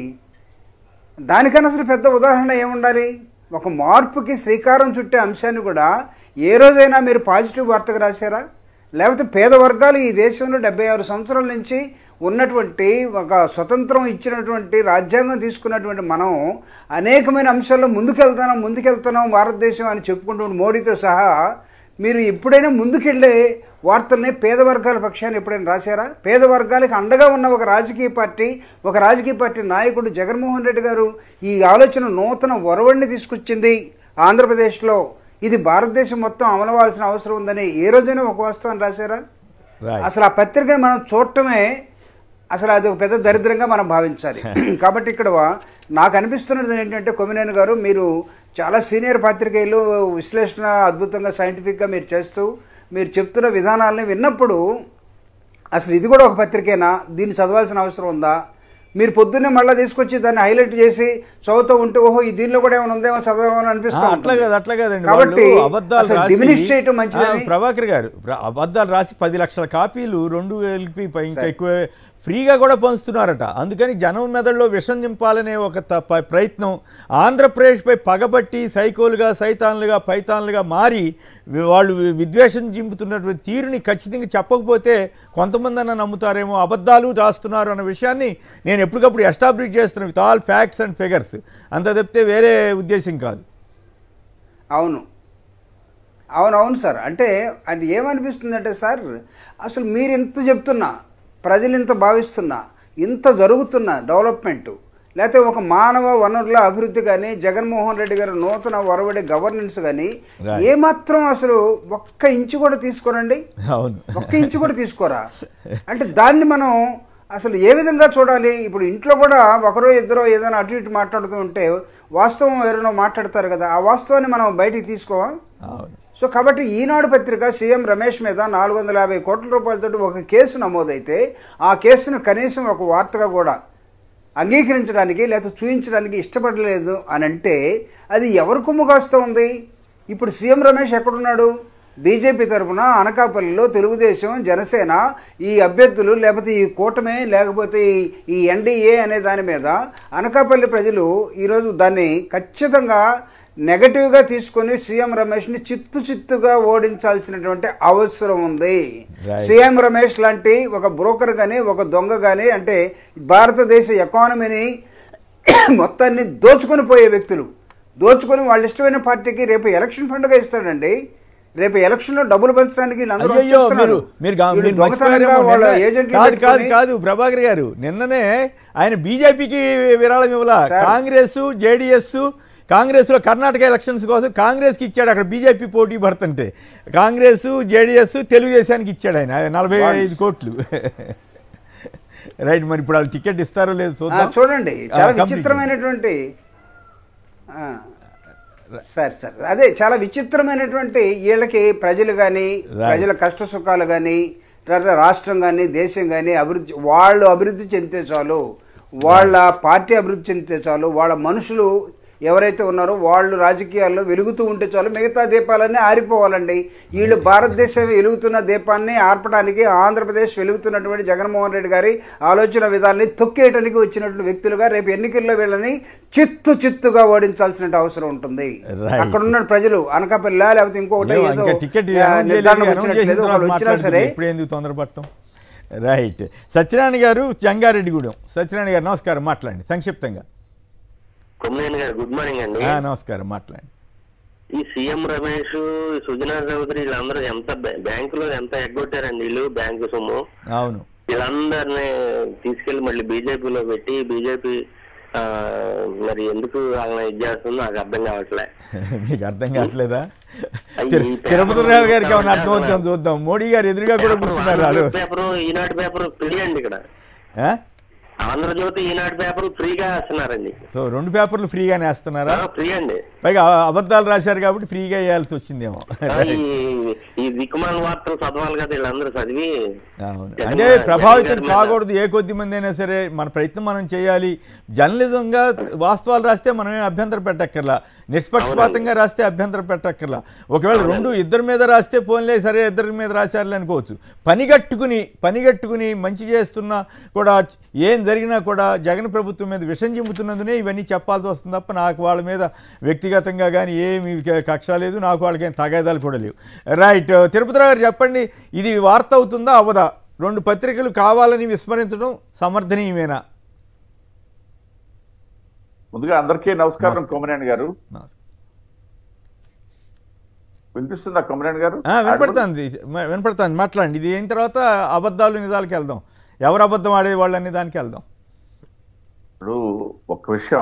దానికన్నా అసలు పెద్ద ఉదాహరణ ఏముండాలి ఒక మార్పుకి శ్రీకారం చుట్టే అంశాన్ని కూడా ఏ రోజైనా మీరు పాజిటివ్ వార్తగా రాశారా లేకపోతే పేద వర్గాలు ఈ దేశంలో డెబ్బై ఆరు సంవత్సరాల నుంచి ఉన్నటువంటి ఒక స్వతంత్రం ఇచ్చినటువంటి రాజ్యాంగం తీసుకున్నటువంటి మనం అనేకమైన అంశాల్లో ముందుకెళ్తున్నాం ముందుకెళ్తున్నాం భారతదేశం అని చెప్పుకుంటూ మోడీతో సహా మీరు ఎప్పుడైనా ముందుకెళ్ళే వార్తల్ని పేద వర్గాల పక్షాన్ని ఎప్పుడైనా రాశారా పేద వర్గాలకు అండగా ఉన్న ఒక రాజకీయ పార్టీ ఒక రాజకీయ పార్టీ నాయకుడు జగన్మోహన్ రెడ్డి గారు ఈ ఆలోచన నూతన ఒరవడిని తీసుకొచ్చింది ఆంధ్రప్రదేశ్లో ఇది భారతదేశం మొత్తం అమలవాల్సిన అవసరం ఉందని ఏ రోజైనా ఒక వాస్తవాన్ని రాశారా రైట్ అసలు ఆ పత్రికని మనం చూడటమే అసలు అది ఒక పెద్ద దరిద్రంగా మనం భావించాలి కాబట్టి ఇక్కడ నాకు అనిపిస్తున్నది ఏంటంటే కొమ్మినేని గారు మీరు చాలా సీనియర్ పాత్రికేయులు విశ్లేషణ అద్భుతంగా సైంటిఫిక్గా మీరు చేస్తూ మీరు చెప్తున్న విధానాలని విన్నప్పుడు అసలు ఇది కూడా ఒక పత్రికేనా దీన్ని చదవాల్సిన అవసరం ఉందా మీరు పొద్దున్నే మళ్ళీ తీసుకొచ్చి దాన్ని హైలైట్ చేసి చదువుతూ ఉంటే ఓహో ఈ దీనిలో కూడా ఏమైనా ఉందేమో చదవాలని అనిపిస్తా అట్లా ఉంటుంది. కాదు అట్లా కాదండి కాబట్టి వాళ్ళు అబద్ధాలు అసలు రాసి- diminish చేయటం మంచిదని ఆ, ప్రభాకర్ గారు ప్ర- అబద్ధాలు రాసి పది లక్షల కాపీలు రెండు వేలకి పై ఇంకా ఎక్కువ ఫ్రీగా కూడా పంచుతున్నారట అందుకని జనం మెదడులో విషం నింపాలనే ఒక త- ప- ప్రయత్నం ఆంధ్రప్రదేశ్పై పగబట్టి సైకోలుగా సైతాన్లుగా పైతాన్లుగా మారి వి- వాళ్ళు వి- విద్వేషం చింపుతున్నటువంటి తీరుని ఖచ్చితంగా చెప్పకపోతే కొంతమంది అన్న నమ్ముతారేమో అబద్ధాలు రాస్తున్నారు అన్న విషయాన్ని నేను ఎప్పటికప్పుడు ఎస్టాబ్లిష్ చేస్తున్నాను with all facts and figures అంత తప్పితే వేరే ఉద్దేశం కాదు అవును అవును అవును సార్ అంటే అది ఏమనిపిస్తుందంటే సార్ అసలు మీరు ఇంత చెప్తున్నా ప్రజలు ఇంత భావిస్తున్నా ఇంత జరుగుతున్న డెవలప్మెంట్ లేకపోతే ఒక మానవ వనరుల అభివృద్ధి కానీ జగన్మోహన్ రెడ్డి గారి నూతన వరవడి గవర్నెన్స్ కానీ Right. ఏమాత్రం అసలు ఒక్క ఇంచు కూడా తీసుకోరండి అవును ఒక్క ఇంచు కూడా తీసుకోరా అంటే దాన్ని మనం అసలు ఏ విధంగా చూడాలి ఇప్పుడు ఇంట్లో కూడా ఒకరో ఇద్దరో ఏదైనా అటు ఇటు మాట్లాడుతూ ఉంటే వాస్తవం ఎవరైనా మాట్లాడతారు కదా ఆ వాస్తవాన్ని మనం బయటికి తీసుకోవా అవును సో కాబట్టి ఈనాడు పత్రిక సీఎం రమేష్ మీద నాలుగు వందల యాభై కోట్ల రూపాయలతో ఒక కేసు నమోదైతే ఆ కేసును కనీసం ఒక వార్తగా కూడా అంగీకరించడానికి లేదా చూపించడానికి ఇష్టపడలేదు అని అంటే అది ఎవరు కొమ్ము కాస్తూ ఉంది ఇప్పుడు సీఎం రమేష్ ఎక్కడున్నాడు బీజేపీ తరఫున అనకాపల్లిలో తెలుగుదేశం జనసేన ఈ అభ్యర్థులు లేకపోతే ఈ కూటమి లేకపోతే ఈ- ఈ ఎన్డీఏ అనే దాని మీద అనకాపల్లి ప్రజలు ఈరోజు దాన్ని ఖచ్చితంగా నెగటివ్గా తీసుకొని సీఎం రమేష్ని చిత్తు చిత్తుగా ఓడించాల్సినటువంటి అవసరం ఉంది Right. సీఎం రమేష్ లాంటి ఒక బ్రోకర్ కానీ ఒక దొంగ కానీ అంటే భారతదేశ ఎకానమీని మొత్తాన్ని దోచుకొని పోయే వ్యక్తులు దోచుకొని వాళ్ళ ఇష్టమైన పార్టీకి రేపు ఎలక్షన్ ఫండ్గా ఇస్తాడండి రేపు ఎలక్షన్లో డబ్బులు పంచడానికి వీళ్ళందరూ అయ్యయ్యో, మీరు వచ్చేస్తున్నారు మీరు గా- వీళ్ళు మీరు దొంగతనంగా మర్చిపోయారేమో వాళ్ళ నిన్న- ఏజెంట్లు కాదు కాదు పెట్టుకొని- కాదు ప్రభాకర్ గారు నిన్ననే ఆయన బీజేపీకి విరాళం ఇవ్వాల సార్. కాంగ్రెస్ జేడిఎస్ కాంగ్రెస్లో కర్ణాటక ఎలక్షన్స్ కోసం కాంగ్రెస్కి ఇచ్చాడు అక్కడ బీజేపీ పోటీ పడుతుంటే కాంగ్రెస్ జేడిఎస్ తెలుగుదేశానికి ఇచ్చాడు ఆయన నలభై ఐదు కోట్లు రైట్ మరి ఇప్పుడు వాళ్ళు టికెట్ ఇస్తారో లేదో ఆ, చూద్దాం చూడండి ఆ, చాలా complete. విచిత్రమైనటువంటి ఆ, సరే సరే అదే చాలా విచిత్రమైనటువంటి వీళ్ళకి ప్రజలు కానీ Right. ప్రజల కష్ట సుఖాలు కానీ తర్వాత రాష్ట్రం కానీ దేశం కానీ అభివృద్ధి వాళ్ళు అభివృద్ధి చెందితే చాలు వాళ్ళ పార్టీ అభివృద్ధి చెందితే చాలు వాళ్ళ మనుషులు ఎవరైతే ఉన్నారో వాళ్ళు రాజకీయాల్లో వెలుగుతూ ఉంటే చాలు మిగతా దీపాలన్నీ ఆరిపోవాలండి వీళ్ళు భారతదేశం వెలుగుతున్న దీపాన్ని ఆర్పడానికి ఆంధ్రప్రదేశ్ వెలుగుతున్నటువంటి జగన్మోహన్ రెడ్డి గారి ఆలోచన విధానాన్ని తొక్కేయడానికి వచ్చినటువంటి వ్యక్తులుగా రేపు ఎన్నికల్లో వీళ్ళని చిత్తు చిత్తుగా ఓడించాల్సిన అవసరం ఉంటుంది Right. అక్కడ ఉన్న ప్రజలు అనకాపల్లి లేకపోతే ఇంకొకటి లేవు, ఏదో ఇంకా టికెట్ ఆ, అనౌన్స్ నిర్ధారణకు చేయలేదు, అనౌన్స్ వచ్చినట్లేదు చేసిన వాళ్ళు తర్వాత వచ్చినా సరే మాట్లాడుతుంది. ఇప్పుడు ఎందుకు తొందరపడటం రైట్ సత్యనారాయణ గారు జంగారెడ్డిగూడెం సత్యనారాయణ గారు నమస్కారం మాట్లాడండి సంక్షిప్తంగా కొమ్మనేని గారు గుడ్ మార్నింగ్ అండి ఆ, నమస్కారం మాట్లాడండి ఈ సీఎం రమేష్ సుజనా చౌదరి వీళ్ళందరూ ఎంత బ్యా- బ్యాంకులో ఎంత ఎగ్గొట్టారండి వీళ్ళు బ్యాంకు సొమ్ము అవును వీళ్ళందరినీ తీసుకెళ్లి మళ్ళీ బీజేపీలో పెట్టి బీజేపీ మరి ఎందుకు వాళ్ళని ఇది చేస్తుందో నాకు అర్థం కావట్లే మీకు అర్థం కావట్లేదా అయ్యి, తిరు- ఈ తిరుపతి పేపర్ రావు గారికి ఏమైనా చూద్దాం, అర్థమవుతుందో చూద్దాం మోడీ గారు ఎదురుగా కూడా కూర్చున్నారు వాళ్ళు పేపర్ ఈనాడు పేపర్ ఫ్రీ అండి ఇక్కడ ఆ? ఆంధ్రజ్యోతి ఈనాడు పేపర్ ఫ్రీగా వేస్తున్నారండి సో రెండు పేపర్లు ఫ్రీగానే వేస్తున్నారా ఫ్రీ అండి పైగా అ- అబద్ధాలు రాశారు కాబట్టి ఫ్రీగా వేయాల్సి వచ్చిందేమో ఆ, ఈ- ఈ దిక్కుమాల వార్తలు చదవాలి కదా వీళ్ళందరూ చదివి అవును జగన్ అంటే గారి ప్రభావితం మీద- కాకూడదు ఏ కొద్ది మంది అయినా సరే మన ప్రయత్నం మనం చేయాలి జర్నలిజంగా వాస్తవాలు రాస్తే మనం ఏం అభ్యంతరం పెట్టక్కర్లా నిష్పక్షపాతంగా రాస్తే అభ్యంతరం పెట్టక్కర్లా ఒకవేళ రెండు ఇద్దరి మీద రాస్తే పోన్లే సరే ఇద్దరి మీద రాశారులే అనుకోవచ్చు పనిగట్టుకుని పనిగట్టుకుని మంచి చేస్తున్నా కూడా ఏం జరిగినా కూడా జగన్ ప్రభుత్వం మీద విషం చిమ్ముతున్నందునే ఇవన్నీ చెప్పాల్సి వస్తుంది తప్ప నాకు వాళ్ళ మీద వ్యక్తిగతంగా కానీ ఏమి కక్ష లేదు నాకు వాళ్ళకి ఏం తగాదాలు కూడా లేవు రైట్ తిరుపతిరావు గారు చెప్పండి ఇది వార్త అవుతుందా అవదా రెండు పత్రికలు కావాలని విస్మరించడం సమర్థనీయమేనా ముందుగా అందరికీ నమస్కారం కొమరేణి గారు వినిపిస్తుందా కొమరేణి గారు ఆ, వినపడుతుంది మ- వినపడుతుంది మాట్లాడండి ఇది అయిన తర్వాత అబద్ధాలు నిజాలకి వెళ్దాం ఎవరు అబద్ధం ఆడేవాళ్ళు అనే దానికి వెళ్దాం ఇప్పుడు ఒక విషయం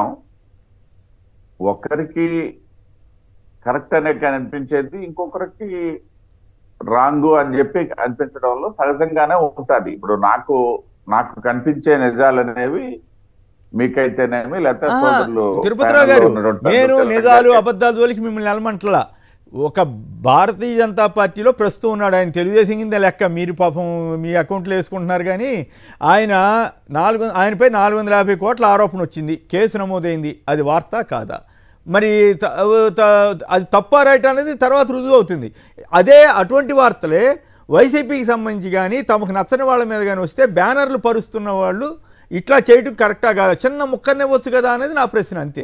ఒకరికి కరెక్ట్ అనే కానీ అనిపించేది ఇంకొకరికి రాంగు అని చెప్పి అనిపించడంలో సహజంగానే ఉంటుంది ఇప్పుడు నాకు నాకు కనిపించే నిజాలు అనేవి మీకైతేనేమి లేకపోతే ఆ, సోదరులు తిరుపతిరావు panel లో గారు ఉన్నటువంటి నేను పెద్దలు నిజాలు గారికి అబద్ధాల జోలికి మిమ్మల్ని నిలమంటలా ఒక భారతీయ జనతా పార్టీలో ప్రస్తుతం ఉన్నాడు ఆయన తెలుగుదేశం కింద లెక్క మీరు పాపం మీ అకౌంట్లో వేసుకుంటున్నారు కానీ ఆయన నాలుగు ఆయనపై నాలుగు వందల యాభై కోట్ల ఆరోపణ వచ్చింది కేసు నమోదైంది అది వార్త కాదా మరి త- త- అది తప్ప రైట్ అనేది తర్వాత రుజువు అవుతుంది అదే అటువంటి వార్తలే వైసీపీకి సంబంధించి కానీ తమకు నచ్చని వాళ్ళ మీద కానీ వస్తే బ్యానర్లు పరుస్తున్న వాళ్ళు ఇట్లా చేయటం కరెక్టా కాదా చిన్న ముక్కనివ్వచ్చు కదా అనేది నా ప్రశ్న అంతే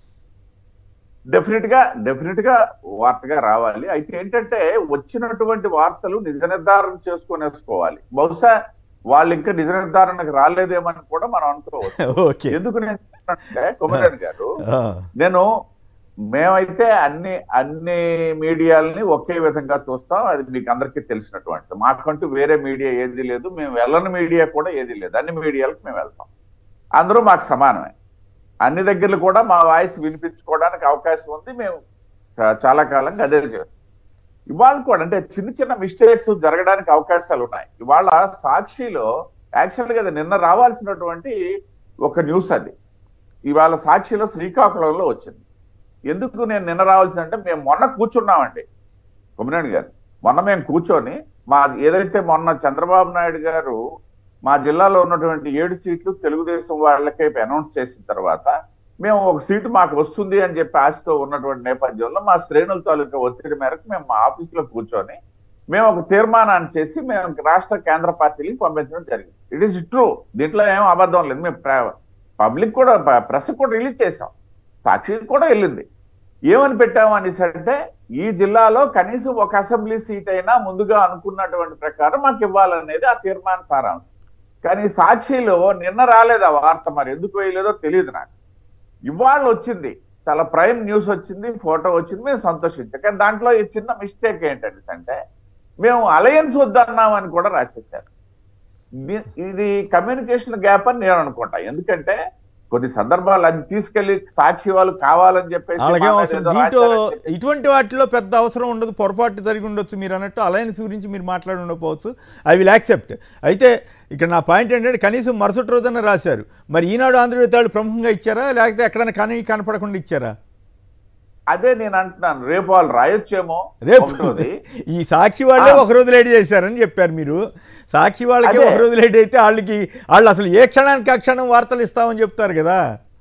డెఫినెట్ గా డెఫినెట్ గా వార్తగా రావాలి అయితే ఏంటంటే వచ్చినటువంటి వార్తలు నిజ నిర్ధారణ చేసుకునేసుకోవాలి బహుశా వాళ్ళు ఇంకా నిజ నిర్ధారణకు రాలేదేమని కూడా మనం అనుకోవచ్చు ఓకే ఎందుకు నేను చెప్తున్నానంటే కుమరన్ గారు ఆ, నేను మేమైతే అన్ని అన్ని మీడియాలని ఒకే విధంగా చూస్తాం అది మీకు అందరికీ తెలిసినటువంటి మాకంటూ వేరే మీడియా ఏది లేదు మేము వెళ్ళని మీడియా కూడా ఏది లేదు అన్ని మీడియాలకు మేము వెళ్తాం అందరూ మాకు సమానమే అన్ని దగ్గరలు కూడా మా వాయిస్ వినిపించుకోవడానికి అవకాశం ఉంది మేము చా- చాలా కాలంగా అదే చేస్తాం ఇవాళ కూడా అంటే చిన్న చిన్న మిస్టేక్స్ జరగడానికి అవకాశాలు ఉన్నాయి ఇవాళ సాక్షిలో యాక్చువల్గా అది నిన్న రావాల్సినటువంటి ఒక న్యూస్ అది ఇవాళ సాక్షిలో శ్రీకాకుళంలో వచ్చింది ఎందుకు నేను నిన్న రావాల్సి అంటే మేము మొన్న కూర్చున్నామండి కొమ్మినేని గారు మొన్న మేము కూర్చొని మా ఏదైతే మొన్న చంద్రబాబు నాయుడు గారు మా జిల్లాలో ఉన్నటువంటి ఏడు సీట్లు తెలుగుదేశం వాళ్ళకే అనౌన్స్ చేసిన తర్వాత మేము ఒక సీటు మాకు వస్తుంది అని చెప్పి ఆశతో ఉన్నటువంటి నేపథ్యంలో మా శ్రేణుల తాలూకా ఒత్తిడి మేరకు మేము మా ఆఫీస్లో కూర్చొని మేము ఒక తీర్మానాన్ని చేసి మేము రాష్ట్ర కేంద్ర పార్టీలకు పంపించడం జరిగింది ఇట్ ఈస్ ట్రూ దీంట్లో ఏం అబద్ధం లేదు మేము పబ్లిక్ కూడా ప్రెస్ కూడా రిలీజ్ చేసాం సాక్షి కూడా వెళ్ళింది ఏమని పెట్టాము అనేసి అంటే ఈ జిల్లాలో కనీసం ఒక అసెంబ్లీ సీట్ అయినా ముందుగా అనుకున్నటువంటి ప్రకారం మాకు ఇవ్వాలనేది ఆ తీర్మాన సారాంశం కానీ సాక్షిలో నిన్న రాలేదు ఆ వార్త మరి ఎందుకు వేయలేదో తెలియదు నాకు ఇవాళ వచ్చింది చాలా ప్రైమ్ న్యూస్ వచ్చింది ఫోటో వచ్చింది మేము సంతోషించాం కానీ దాంట్లో ఈ చిన్న మిస్టేక్ ఏంటంటే మేము అలయన్స్ వద్దన్నామని కూడా రాసేసారు ది- ఇది కమ్యూనికేషన్ గ్యాప్ అని నేను అనుకుంటా ఎందుకంటే కొన్ని సందర్భాలు అది తీసుకెళ్లి సాక్షి వాళ్ళు కావాలని చెప్పేసి అలాగే మా మీద అవసరం ఏదో దీంట్లో రాశారని చెప్పి- ఇటువంటి వాటిలో పెద్ద అవసరం ఉండదు పొరపాటు జరిగి ఉండొచ్చు మీరు అన్నట్టు అలయన్స్ గురించి మీరు మాట్లాడి ఉండకపోవచ్చు ఐ విల్ యాక్సెప్ట్ అయితే ఇక్కడ నా పాయింట్ ఏంటంటే కనీసం మరుసటి రోజున రాశారు మరి ఈనాడు ఆంధ్రజ్యోతి వాళ్ళు ప్రముఖంగా ఇచ్చారా లేకపోతే ఎక్కడైనా కనీ కనపడకుండా ఇచ్చారా అదే నేను అంటున్నాను రేపు వాళ్ళు రాయొచ్చేమో రేపు ఒకటోది ఈ సాక్షి వాళ్ళే ఆ. ఒక రోజు లేట్ చేశారని చెప్పారు మీరు సాక్షి వాళ్ళకి అదే. ఒక రోజు లేట్ అయితే వాళ్ళకి వాళ్ళు అసలు ఏ క్షణానికి ఆ క్షణం వార్తలు ఇస్తామని చెప్తారు కదా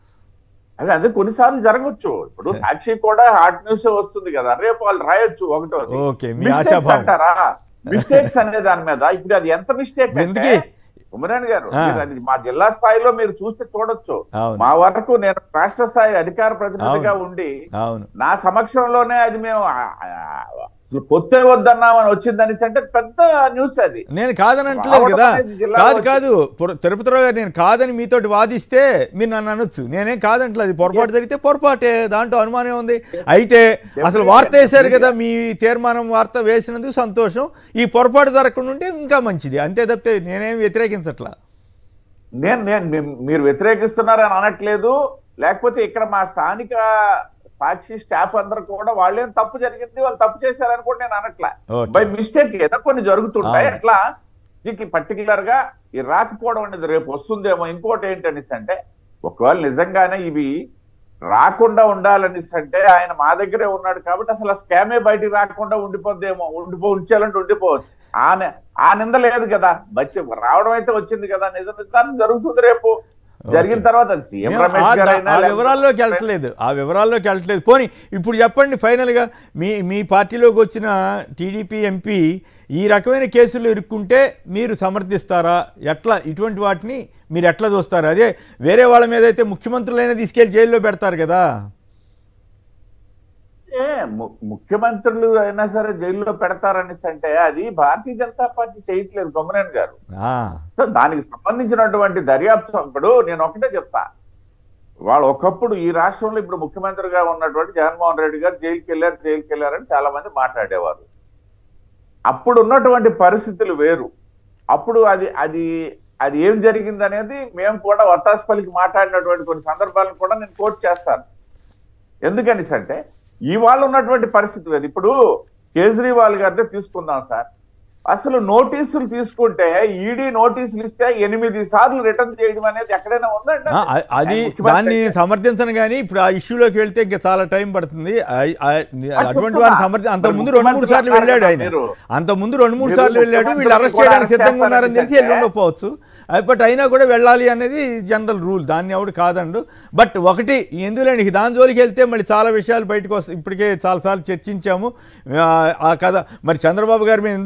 అదే అదే కొన్నిసార్లు జరగవచ్చు ఇప్పుడు సాక్షి కూడా హాట్ న్యూస్ వస్తుంది కదా రేపు వాళ్ళు రాయొచ్చు ఒకటోది ఓకే, మీ Mistakes ఆశాభావం. అంటారా మిస్టేక్స్ అనే దాని మీద ఇప్పుడు అది ఎంత మిస్టేక్ అంటే ఎందుకు? ఉమరాణి గారు ఆ. మీరు అది మా జిల్లా స్థాయిలో మీరు చూస్తే చూడొచ్చు అవును. మా వరకు నేను రాష్ట్ర స్థాయి అధికార ప్రతినిధిగా అవును. ఉండి అవును నా సమక్షంలోనే అది మేము ఆ, ఆ, అసలు పొత్తే వద్దన్నామని వచ్చిందని అంటే పెద్ద న్యూస్ అది నేను కాదనట్లేదు రావడం కదా అనేది జిల్లాలో కాదు వచ్చి- కాదు పుర- తిరుపతిరావు గారు నేను కాదని మీతోటి వాదిస్తే మీరు నన్ను అనొచ్చు నేనేం కాదంటలేదు పొరపాటు జరిగితే పొరపాటే దాంట్లో అనుమానం ఉంది అయితే అసలు వార్త వేశారు కదా మీ తీర్మానం వార్త వేసినందుకు సంతోషం ఈ పొరపాటు జరగకుండా ఉంటే ఇంకా మంచిది అంతే తప్పితే నేనేం వ్యతిరేకించట్లా నేను నేను మీ- మీరు వ్యతిరేకిస్తున్నారని అనట్లేదు లేకపోతే ఇక్కడ మా స్థానిక సాక్షి స్టాఫ్ అందరు కూడా వాళ్ళేం తప్పు జరిగింది వాళ్ళు తప్పు చేశారని కూడా నేను అనట్లా Okay. బై మిస్టేక్ ఏదో కొన్ని జరుగుతుంటాయి అవును. అట్లా దీనికి పర్టికులర్ గా ఈ రాకపోవడం అనేది రేపు వస్తుందేమో ఇంకోటి ఏంటనేసి అంటే ఒకవేళ నిజంగానే ఇవి రాకుండా ఉండాలనేసి అంటే ఆయన మా దగ్గరే ఉన్నాడు కాబట్టి అసలు ఆ స్కామే బయటికి రాకుండా ఉండిపోద్దేమో ఉండిపో ఉంచాలంటే ఉండిపోవచ్చు ఆ ని- ఆ నింద లేదు కదా వచ్చి రావడం అయితే వచ్చింది కదా నిజ నిర్ధారణ జరుగుతుంది రేపు జరిగిన తర్వాత అది సీఎం మేము రమేష్ ఆ- గారైనా ఆ లేకపోతే- వివరాల్లోకి వెళ్ళట్లేదు ఆ వివరాల్లోకి వెళ్ళట్లేదు పోనీ ఇప్పుడు చెప్పండి ఫైనల్గా మీ మీ పార్టీలోకి వచ్చిన టీడీపీ ఎంపీ ఈ రకమైన కేసులు ఇరుక్కుంటే మీరు సమర్థిస్తారా ఎట్లా ఇటువంటి వాటిని మీరు ఎట్లా చూస్తారు అదే వేరే వాళ్ళ మీద అయితే ముఖ్యమంత్రులైనా తీసుకెళ్లి జైల్లో పెడతారు కదా ఏ ము- ముఖ్యమంత్రులు అయినా సరే జైల్లో పెడతారనేసి అంటే అది భారతీయ జనతా పార్టీ చేయట్లేదు కొమ్మరేన్ గారు ఆ, సో దానికి సంబంధించినటువంటి దర్యాప్తు ఇప్పుడు నేను ఒకటే చెప్తా వాళ్ళు ఒకప్పుడు ఈ రాష్ట్రంలో ఇప్పుడు ముఖ్యమంత్రిగా ఉన్నటువంటి జగన్మోహన్ రెడ్డి గారు జైలుకి వెళ్ళారు జైలుకి వెళ్ళారని చాలా మంది మాట్లాడేవారు అప్పుడు ఉన్నటువంటి పరిస్థితులు వేరు అప్పుడు అది అది అది ఏం జరిగింది అనేది మేము కూడా వత్తాసు పలికి మాట్లాడినటువంటి కొన్ని సందర్భాలను కూడా నేను కోట్ చేస్తాను ఎందుకని అంటే ఇవాళ ఉన్నటువంటి పరిస్థితి వేరు ఇప్పుడు కేజ్రీవాల్ గారిదే తీసుకుందాం సార్ అసలు నోటీసులు తీసుకుంటే ఈడీ నోటీసులు ఇస్తే ఎనిమిది సార్లు రిటర్న్ చేయడం అనేది ఎక్కడైనా ఉందండి ఆ, అ- అది ఆయన ముఖ్యమంత్రి దాన్ని అయితే. సమర్థించను కానీ ఇప్పుడు ఆ ఇష్యూలోకి వెళ్తే ఇంకా చాలా టైం పడుతుంది ఆ- ఆ- అటువంటి చెప్తున్నా. వాడిని సమర్థి అంత మరి ముందు రెండు మూడు సార్లు ముఖ్యమంత్రి వెళ్ళాడు ఆయన మీరు- అంత ముందు రెండు మూడు మీరు సార్లు వెళ్ళాడు వీళ్ళు ముఖ్యమంత్రిని అరెస్ట్ కూడా చేయడానికి అరెస్ట్ సిద్ధంగా ఉన్నారని తెలిసి చేస్తారని వెళ్ళి ఉండకపోవచ్చు బట్ అయినా కూడా వెళ్ళాలి అనేది జనరల్ రూల్ దాన్ని ఎవడు కాదండు బట్ ఒకటి ఎందులేండి దాని జోలికి వెళ్తే మళ్ళీ చాలా విషయాలు బయటకు వస్తాయి ఇప్పటికే చాలాసార్లు చర్చించాము ఆ, ఆ కథ మరి చంద్రబాబు గారు మేము ఇందాక తెలుగు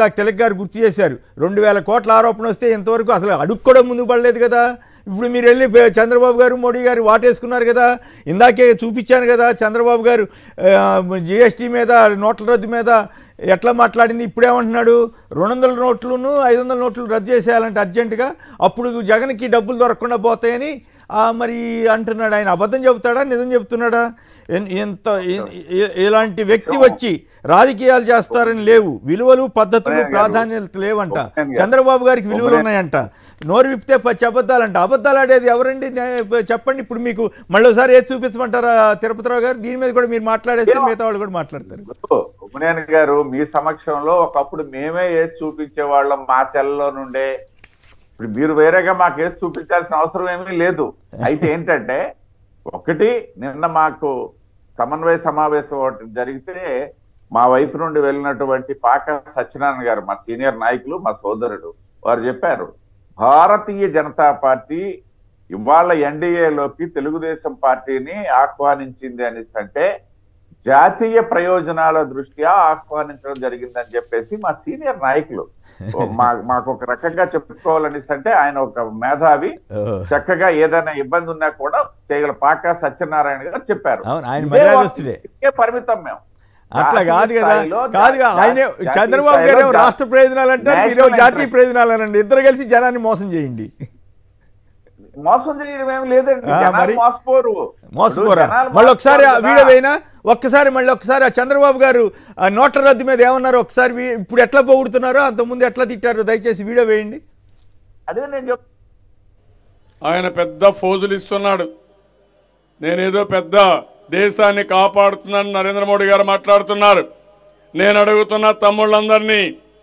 గారు గుర్తు చేశారు రెండు వేల కోట్ల ఆరోపణ వస్తే ఇంతవరకు అసలు అడుగు కూడా ముందుకు పడలేదు కదా ఇప్పుడు మీరు వెళ్ళి పే- చంద్రబాబు గారు మోడీ గారు వాటేసుకున్నారు కదా ఇందాకే చూపించాను కదా చంద్రబాబు గారు జిఎస్టీ మీద నోట్ల రద్దు మీద ఎట్లా మాట్లాడింది ఇప్పుడేమంటున్నాడు రెండు వందల నోట్లను ఐదు వందల నోట్లు రద్దు చేసేయాలంటే అర్జెంటుగా అప్పుడు జగన్కి డబ్బులు దొరకకుండా పోతాయని ఆ, మరి అంటున్నాడు ఆయన అబద్ధం చెబుతాడా నిజం చెబుతున్నాడా ఎన్- ఎంత ఎ- ఎ- ఇలాంటి వ్యక్తి వచ్చి రాజకీయాలు చేస్తారని లేవు విలువలు పద్ధతులు ఉదయన్ గారు, ప్రాధాన్యత లేవంట ఉదయన్ గారు. చంద్రబాబు గారికి విలువలు ఉదయన్ ఉన్నాయంట నోరు విప్పితే పచ్చి అబద్ధాలంట అబద్ధాలు ఆడేది ఎవరండి నే- చెప్పండి ఇప్పుడు మీకు మళ్ళీసారి ఏది చూపించమంటారా తిరుపతిరావు గారు దీని మీద కూడా మీరు మాట్లాడేస్తే మిగతా వాళ్ళు కూడా మాట్లాడతారు ఉపనేని గారు మీ సమక్షంలో ఒకప్పుడు మేమే వేసి చూపించే వాళ్ళం మా సెల్లో నుండే ఇప్పుడు మీరు వేరేగా మాకు వేసి చూపించాల్సిన అవసరం ఏమీ లేదు అయితే ఏంటంటే ఒకటి నిన్న మాకు సమన్వయ సమావేశం ఒకటి జరిగితే మా వైపు నుండి వెళ్ళినటువంటి పాక సత్యనారాయణ గారు మా సీనియర్ నాయకులు మా సోదరుడు వారు చెప్పారు భారతీయ జనతా పార్టీ ఇవాళ ఎన్డీఏలోకి తెలుగుదేశం పార్టీని ఆహ్వానించింది అనేసి అంటే జాతీయ ప్రయోజనాల దృష్ట్యా ఆహ్వానించడం జరిగిందని చెప్పేసి మా సీనియర్ నాయకులు ఓ మా మాకు ఒక రకంగా చెప్పుకోవాలనేసి అంటే ఆయన ఒక మేధావి ఓ. చక్కగా ఏదైనా ఇబ్బంది ఉన్నా కూడా చేయగల పాక సత్యనారాయణ గారు చెప్పారు అవును, ఆయన ఇదే మర్యాదస్తుడే. వాక్యకే పరిమితం మేము అట్లా జాతీయ కాదు కదా స్థాయిలో, కాదు కదా జా- ఆయనే జాతీయ చంద్రబాబు స్థాయిలో గారు జా- రాష్ట్ర ప్రయోజనాలు అంటారు మీరు నేషనల్ జాతీయ ఇంట్రెస్ట్. ప్రయోజనాలు అనండి ఇద్దరు కలిసి జనాన్ని మోసం చేయండి మోసం చేయడం ఏమి లేదండి ఆ, జనాలు మరి? మోసపోరు మోసపోరా ఇప్పుడు జనాలు మళ్ళీ ఒకసారి ఆ మోసపోరు వీడియో కదా. వేయినా ఒక్కసారి మళ్ళీ ఒకసారి ఆ చంద్రబాబు గారు ఆ నోట్ల రద్దు మీద ఏమన్నారు ఒకసారి వీ- ఇప్పుడు ఎట్లా పొగుడుతున్నారో అంతకుముందు ఎట్లా తిట్టారో దయచేసి వీడియో వేయండి అదే నేను చెప్ ఆయన పెద్ద ఫోజులు ఇస్తున్నాడు నేనేదో పెద్ద దేశాన్ని కాపాడుతున్నాను నరేంద్ర మోడీ గారు మాట్లాడుతున్నారు నేను అడుగుతున్న తమ్ముళ్ళందరినీ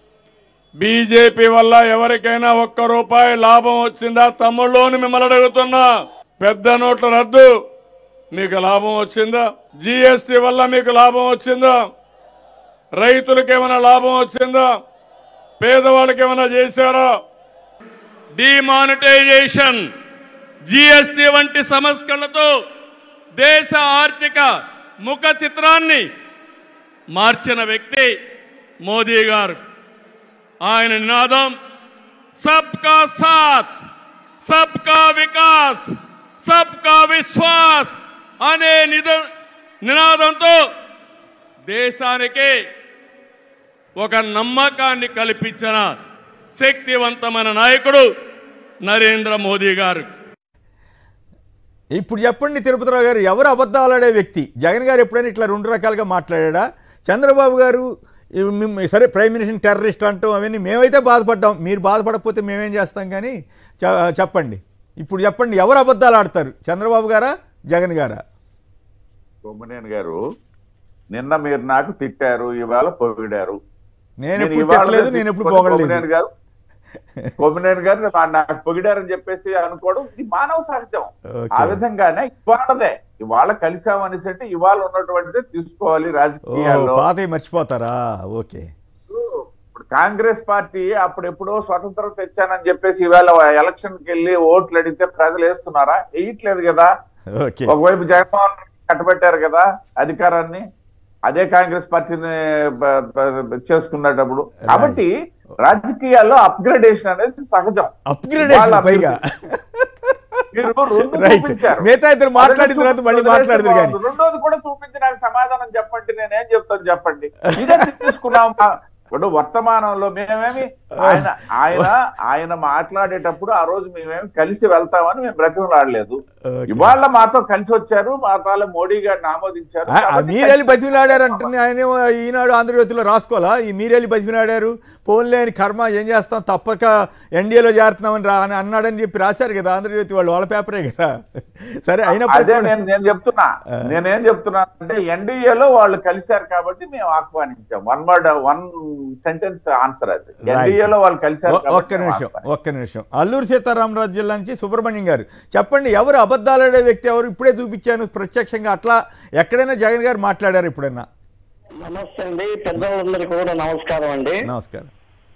బీజేపీ వల్ల ఎవరికైనా ఒక్క రూపాయి లాభం వచ్చిందా తమ్ముళ్ళోని మిమ్మల్ని అడుగుతున్నా పెద్ద నోట్ల రద్దు మీకు లాభం వచ్చిందా జీఎస్టీ వల్ల మీకు లాభం వచ్చిందా రైతులకు ఏమైనా లాభం వచ్చిందా పేదవాళ్ళకి ఏమైనా చేశారా డిమానిటైజేషన్ జిఎస్టి వంటి సంస్కరణలతో దేశ ఆర్థిక ముఖ చిత్రాన్ని మార్చిన వ్యక్తి మోదీ గారు ఆయన నినాదం సబ్కా సాత్ సబ్కా వికాస్ సబ్కా విశ్వాస్ అనే నిద నినాదంతో దేశానికి ఒక నమ్మకాన్ని కల్పించిన శక్తివంతమైన నాయకుడు నరేంద్ర మోదీ గారు ఇప్పుడు చెప్పండి తిరుపతిరావు గారు ఎవరు అబద్ధాలాడే వ్యక్తి జగన్ గారు ఎప్పుడైనా ఇట్లా రెండు రకాలుగా మాట్లాడా చంద్రబాబు గారు ఈ మిమ్- సరే ప్రైమ్ మినిస్టర్ టెర్రరిస్ట్ అంటాం అవన్నీ మేమైతే బాధపడ్డాం మీరు బాధపడకపోతే మేమేం చేస్తాం కానీ చ- చెప్పండి ఇప్పుడు చెప్పండి ఎవరు అబద్ధాలు ఆడతారు చంద్రబాబు గారా జగన్ గారా కొమ్మనేని గారు నిన్న మీరు నాకు తిట్టారు ఇవాళ పొగిడారు నేను నేను ఎప్పుడు ఇవాళ తిట్టలేదు నేను ఎప్పుడు కొమ్మినేని పోగలేదు గారు కొమ్మినేని గారు నా- నాకు పొగిడారని చెప్పేసి అనుకోవడం ఇది మానవ సహజం ఓకే. ఆ విధంగానే ఇవాళదే ఇవాళ కలిసామని అంటే ఇవాళ ఉన్నటువంటిదే తీసుకోవాలి ఓ రాజకీయాల్లో పాతవి మర్చిపోతారా ఓకే ఇప్పుడు కాంగ్రెస్ పార్టీ అప్పుడెప్పుడో స్వతంత్రం తెచ్చానని చెప్పేసి ఇవాళ ఎలక్షన్ కి వెళ్ళి ఓట్లు అడిగితే ప్రజలు వేస్తున్నారా వేయట్లేదు కదా ఓకే ఒకవైపు జగన్మోహన్ రెడ్డి కట్టబెట్టారు కదా అధికారాన్ని అదే కాంగ్రెస్ పార్టీని బ- బ- చేసుకున్నప్పుడు కాబట్టి రాజకీయాల్లో అప్గ్రేడేషన్ అనేది సహజం అప్గ్రేడేషన్ వాళ్ళ పైగా మీరు రెండు రైట్ చూపించారు మిగతా ఇద్దరు మాట్లాడిన అదొక తర్వాత మళ్ళీ చూపు మాట్లాడదు కానీ వదిలేస్తే రెండోది కూడా చూపించి నాకు సమాధానం చెప్పండి నేనేం చెప్తాను చెప్పండి ఇదే తీసుకున్నాం ఇప్పుడు వర్తమానంలో మేమేమి ఆయన ఆయన ఆయన మాట్లాడేటప్పుడు ఆ రోజు మేమేమి కలిసి వెళ్తామని మేము బ్రతిమలాడలేదు ఓకే. ఇవాళ మాతో కలిసి వచ్చారు మా తాల మోడీ గారిని ఆమోదించారు ఆ- ఆ కాబట్టి మీరెళ్ళి బతిమిలాడారంటే ఆయన ఈనాడు ఆంధ్రజ్యోతిలో రాసుకోవాలా ఈ మీరెళ్ళి బతిమిలాడారు పోన్లే అని కర్మ ఏం చేస్తాం తప్పక ఎన్డీఏలో చేరుతున్నామని రా అని అన్నాడని చెప్పి రాశారు కదా ఆంధ్రజ్యోతి వాళ్ళు వాళ్ళ పేపరే కదా సరే అయినప్పుడు అదే నేను నేను చెప్తున్నా నేనేం చెప్తున్నా అంటే ఎన్డీఏలో వాళ్ళు కలిశారు కాబట్టి మేము ఆహ్వానించాం one word one sentence answer అది ఎన్డీఏలో వాళ్ళు కలిశారు ఒక్క కాబట్టి మేము నిమిషం ఆహ్వానించాం. ఒక్క నిమిషం అల్లూరు సీతారామరాజు జిల్లా నుంచి సుబ్రహ్మణ్యం గారు చెప్పండి ఎవరు అబద్ధాలాడే వ్యక్తి ఎవరు ఇప్పుడే చూపించాను ప్రత్యక్షంగా అట్లా ఎక్కడైనా జగన్ గారు మాట్లాడారు ఎప్పుడైనా నమస్తే అండి పెద్దవాళ్ళందరికీ కూడా నమస్కారం అండి నమస్కారం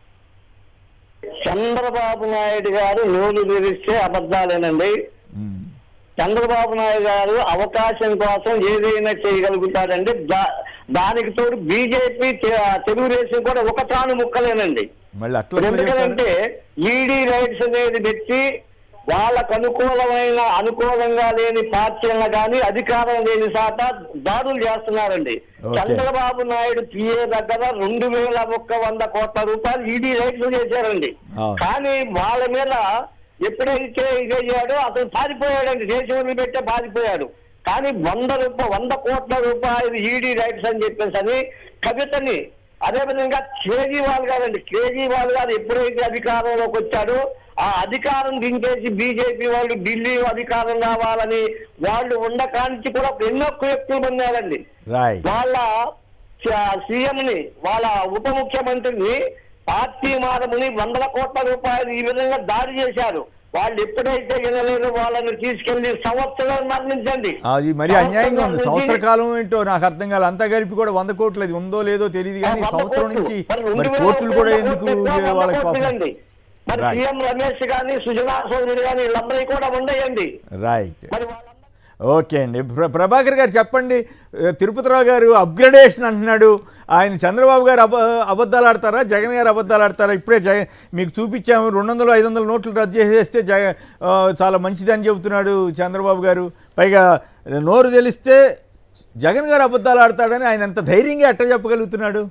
చంద్రబాబు నాయుడు గారు నూలు తెరిస్తే అబద్ధాలేనండి ఉమ్. చంద్రబాబు నాయుడు గారు అవకాశం కోసం ఏదైనా చేయగలుగుతాడండి దా- దానికి తోడు బీజేపీ తెలుగుదేశం కూడా ఒక తాను ముక్కలేనండి మళ్ళీ అట్లా ఎట్లా చెప్తారు ఎందుకంటే ఈడీ రైట్స్ అనేది పెట్టి వాళ్ళకు అనుకూలమైన అనుకూలంగా లేని పార్టీలను కానీ అధికారం లేని శాత దాడులు చేస్తున్నారండి ఓకే. చంద్రబాబు నాయుడు పిఏ దగ్గర రెండు వేల ఒక్క వంద కోట్ల రూపాయలు ఈడీ రైట్స్ చేశారండి అవును. కానీ వాళ్ళ మీద ఎప్పుడైతే ఇదయ్యాడో అతను పారిపోయాడండి దేశం వదిలిపెట్టే పారిపోయాడు కానీ వంద రూపాయ వంద కోట్ల రూపాయలు ఈడీ రైట్స్ అని చెప్పేసి అని కవితని అదేవిధంగా కేజీవాల్ గారండి కేజీవాల్ గారు ఎప్పుడైతే అధికారంలోకి వచ్చాడో ఆ అధికారం దించేసి బీజేపీ వాళ్ళు ఢిల్లీ అధికారం రావాలని వాళ్ళు ఉన్న కాంచి కూడా ఎన్నో కుయక్తులు పొందారండి రైట్ వాళ్ళ సీఎం ని వాళ్ళ ఉప ముఖ్యమంత్రిని పార్టీ మారముని వందల కోట్ల రూపాయలు ఈ విధంగా దాడి చేశారు వాళ్ళు ఎప్పుడైతే వినలేదో వాళ్ళని తీసుకెళ్లి సంవత్సరం మరణించండి అది మరి అన్యాయంగా ఉంది సంవత్సరం సంవత్సర నుంచి- కాలం ఏంటో నాకు అర్థం కాదు అంతా కలిపి కూడా వంద కోట్లు అది ఉందో లేదో తెలియదు కానీ వంద సంవత్సరం కోట్లు. నుంచి మరి రెండు మరి వేల కోర్టులు కూడా కోట్లు ఎందుకు వంద వాళ్ళకి కోట్లు పాపం అండి. మరి Right. సీఎం రమేష్ గాని సుజనా చౌదరి గాని వీళ్ళందరూ కూడా ఉండయండి రైట్ మరి వాళ్ళందరూ ఓకే అండి ప్ర- ప్రభాకర్ గారు చెప్పండి ఏ, తిరుపతిరావు గారు అప్గ్రేడేషన్ అంటున్నాడు ఆయన చంద్రబాబు గారు అబ అబద్ధాలు ఆడతారా జగన్ గారు అబద్ధాలు ఆడతారా ఇప్పుడే జగన్ మీకు చూపించాము రెండు వందలు ఐదు వందల నోట్లు రద్దు చేసేస్తే జగ ఆ, చాలా మంచిదని చెబుతున్నాడు చంద్రబాబు గారు పైగా నోరు తెలిస్తే జగన్ గారు అబద్ధాలు ఆడతాడని ఆయన ఎంత ధైర్యంగా ఎట్ట చెప్పగలుగుతున్నాడు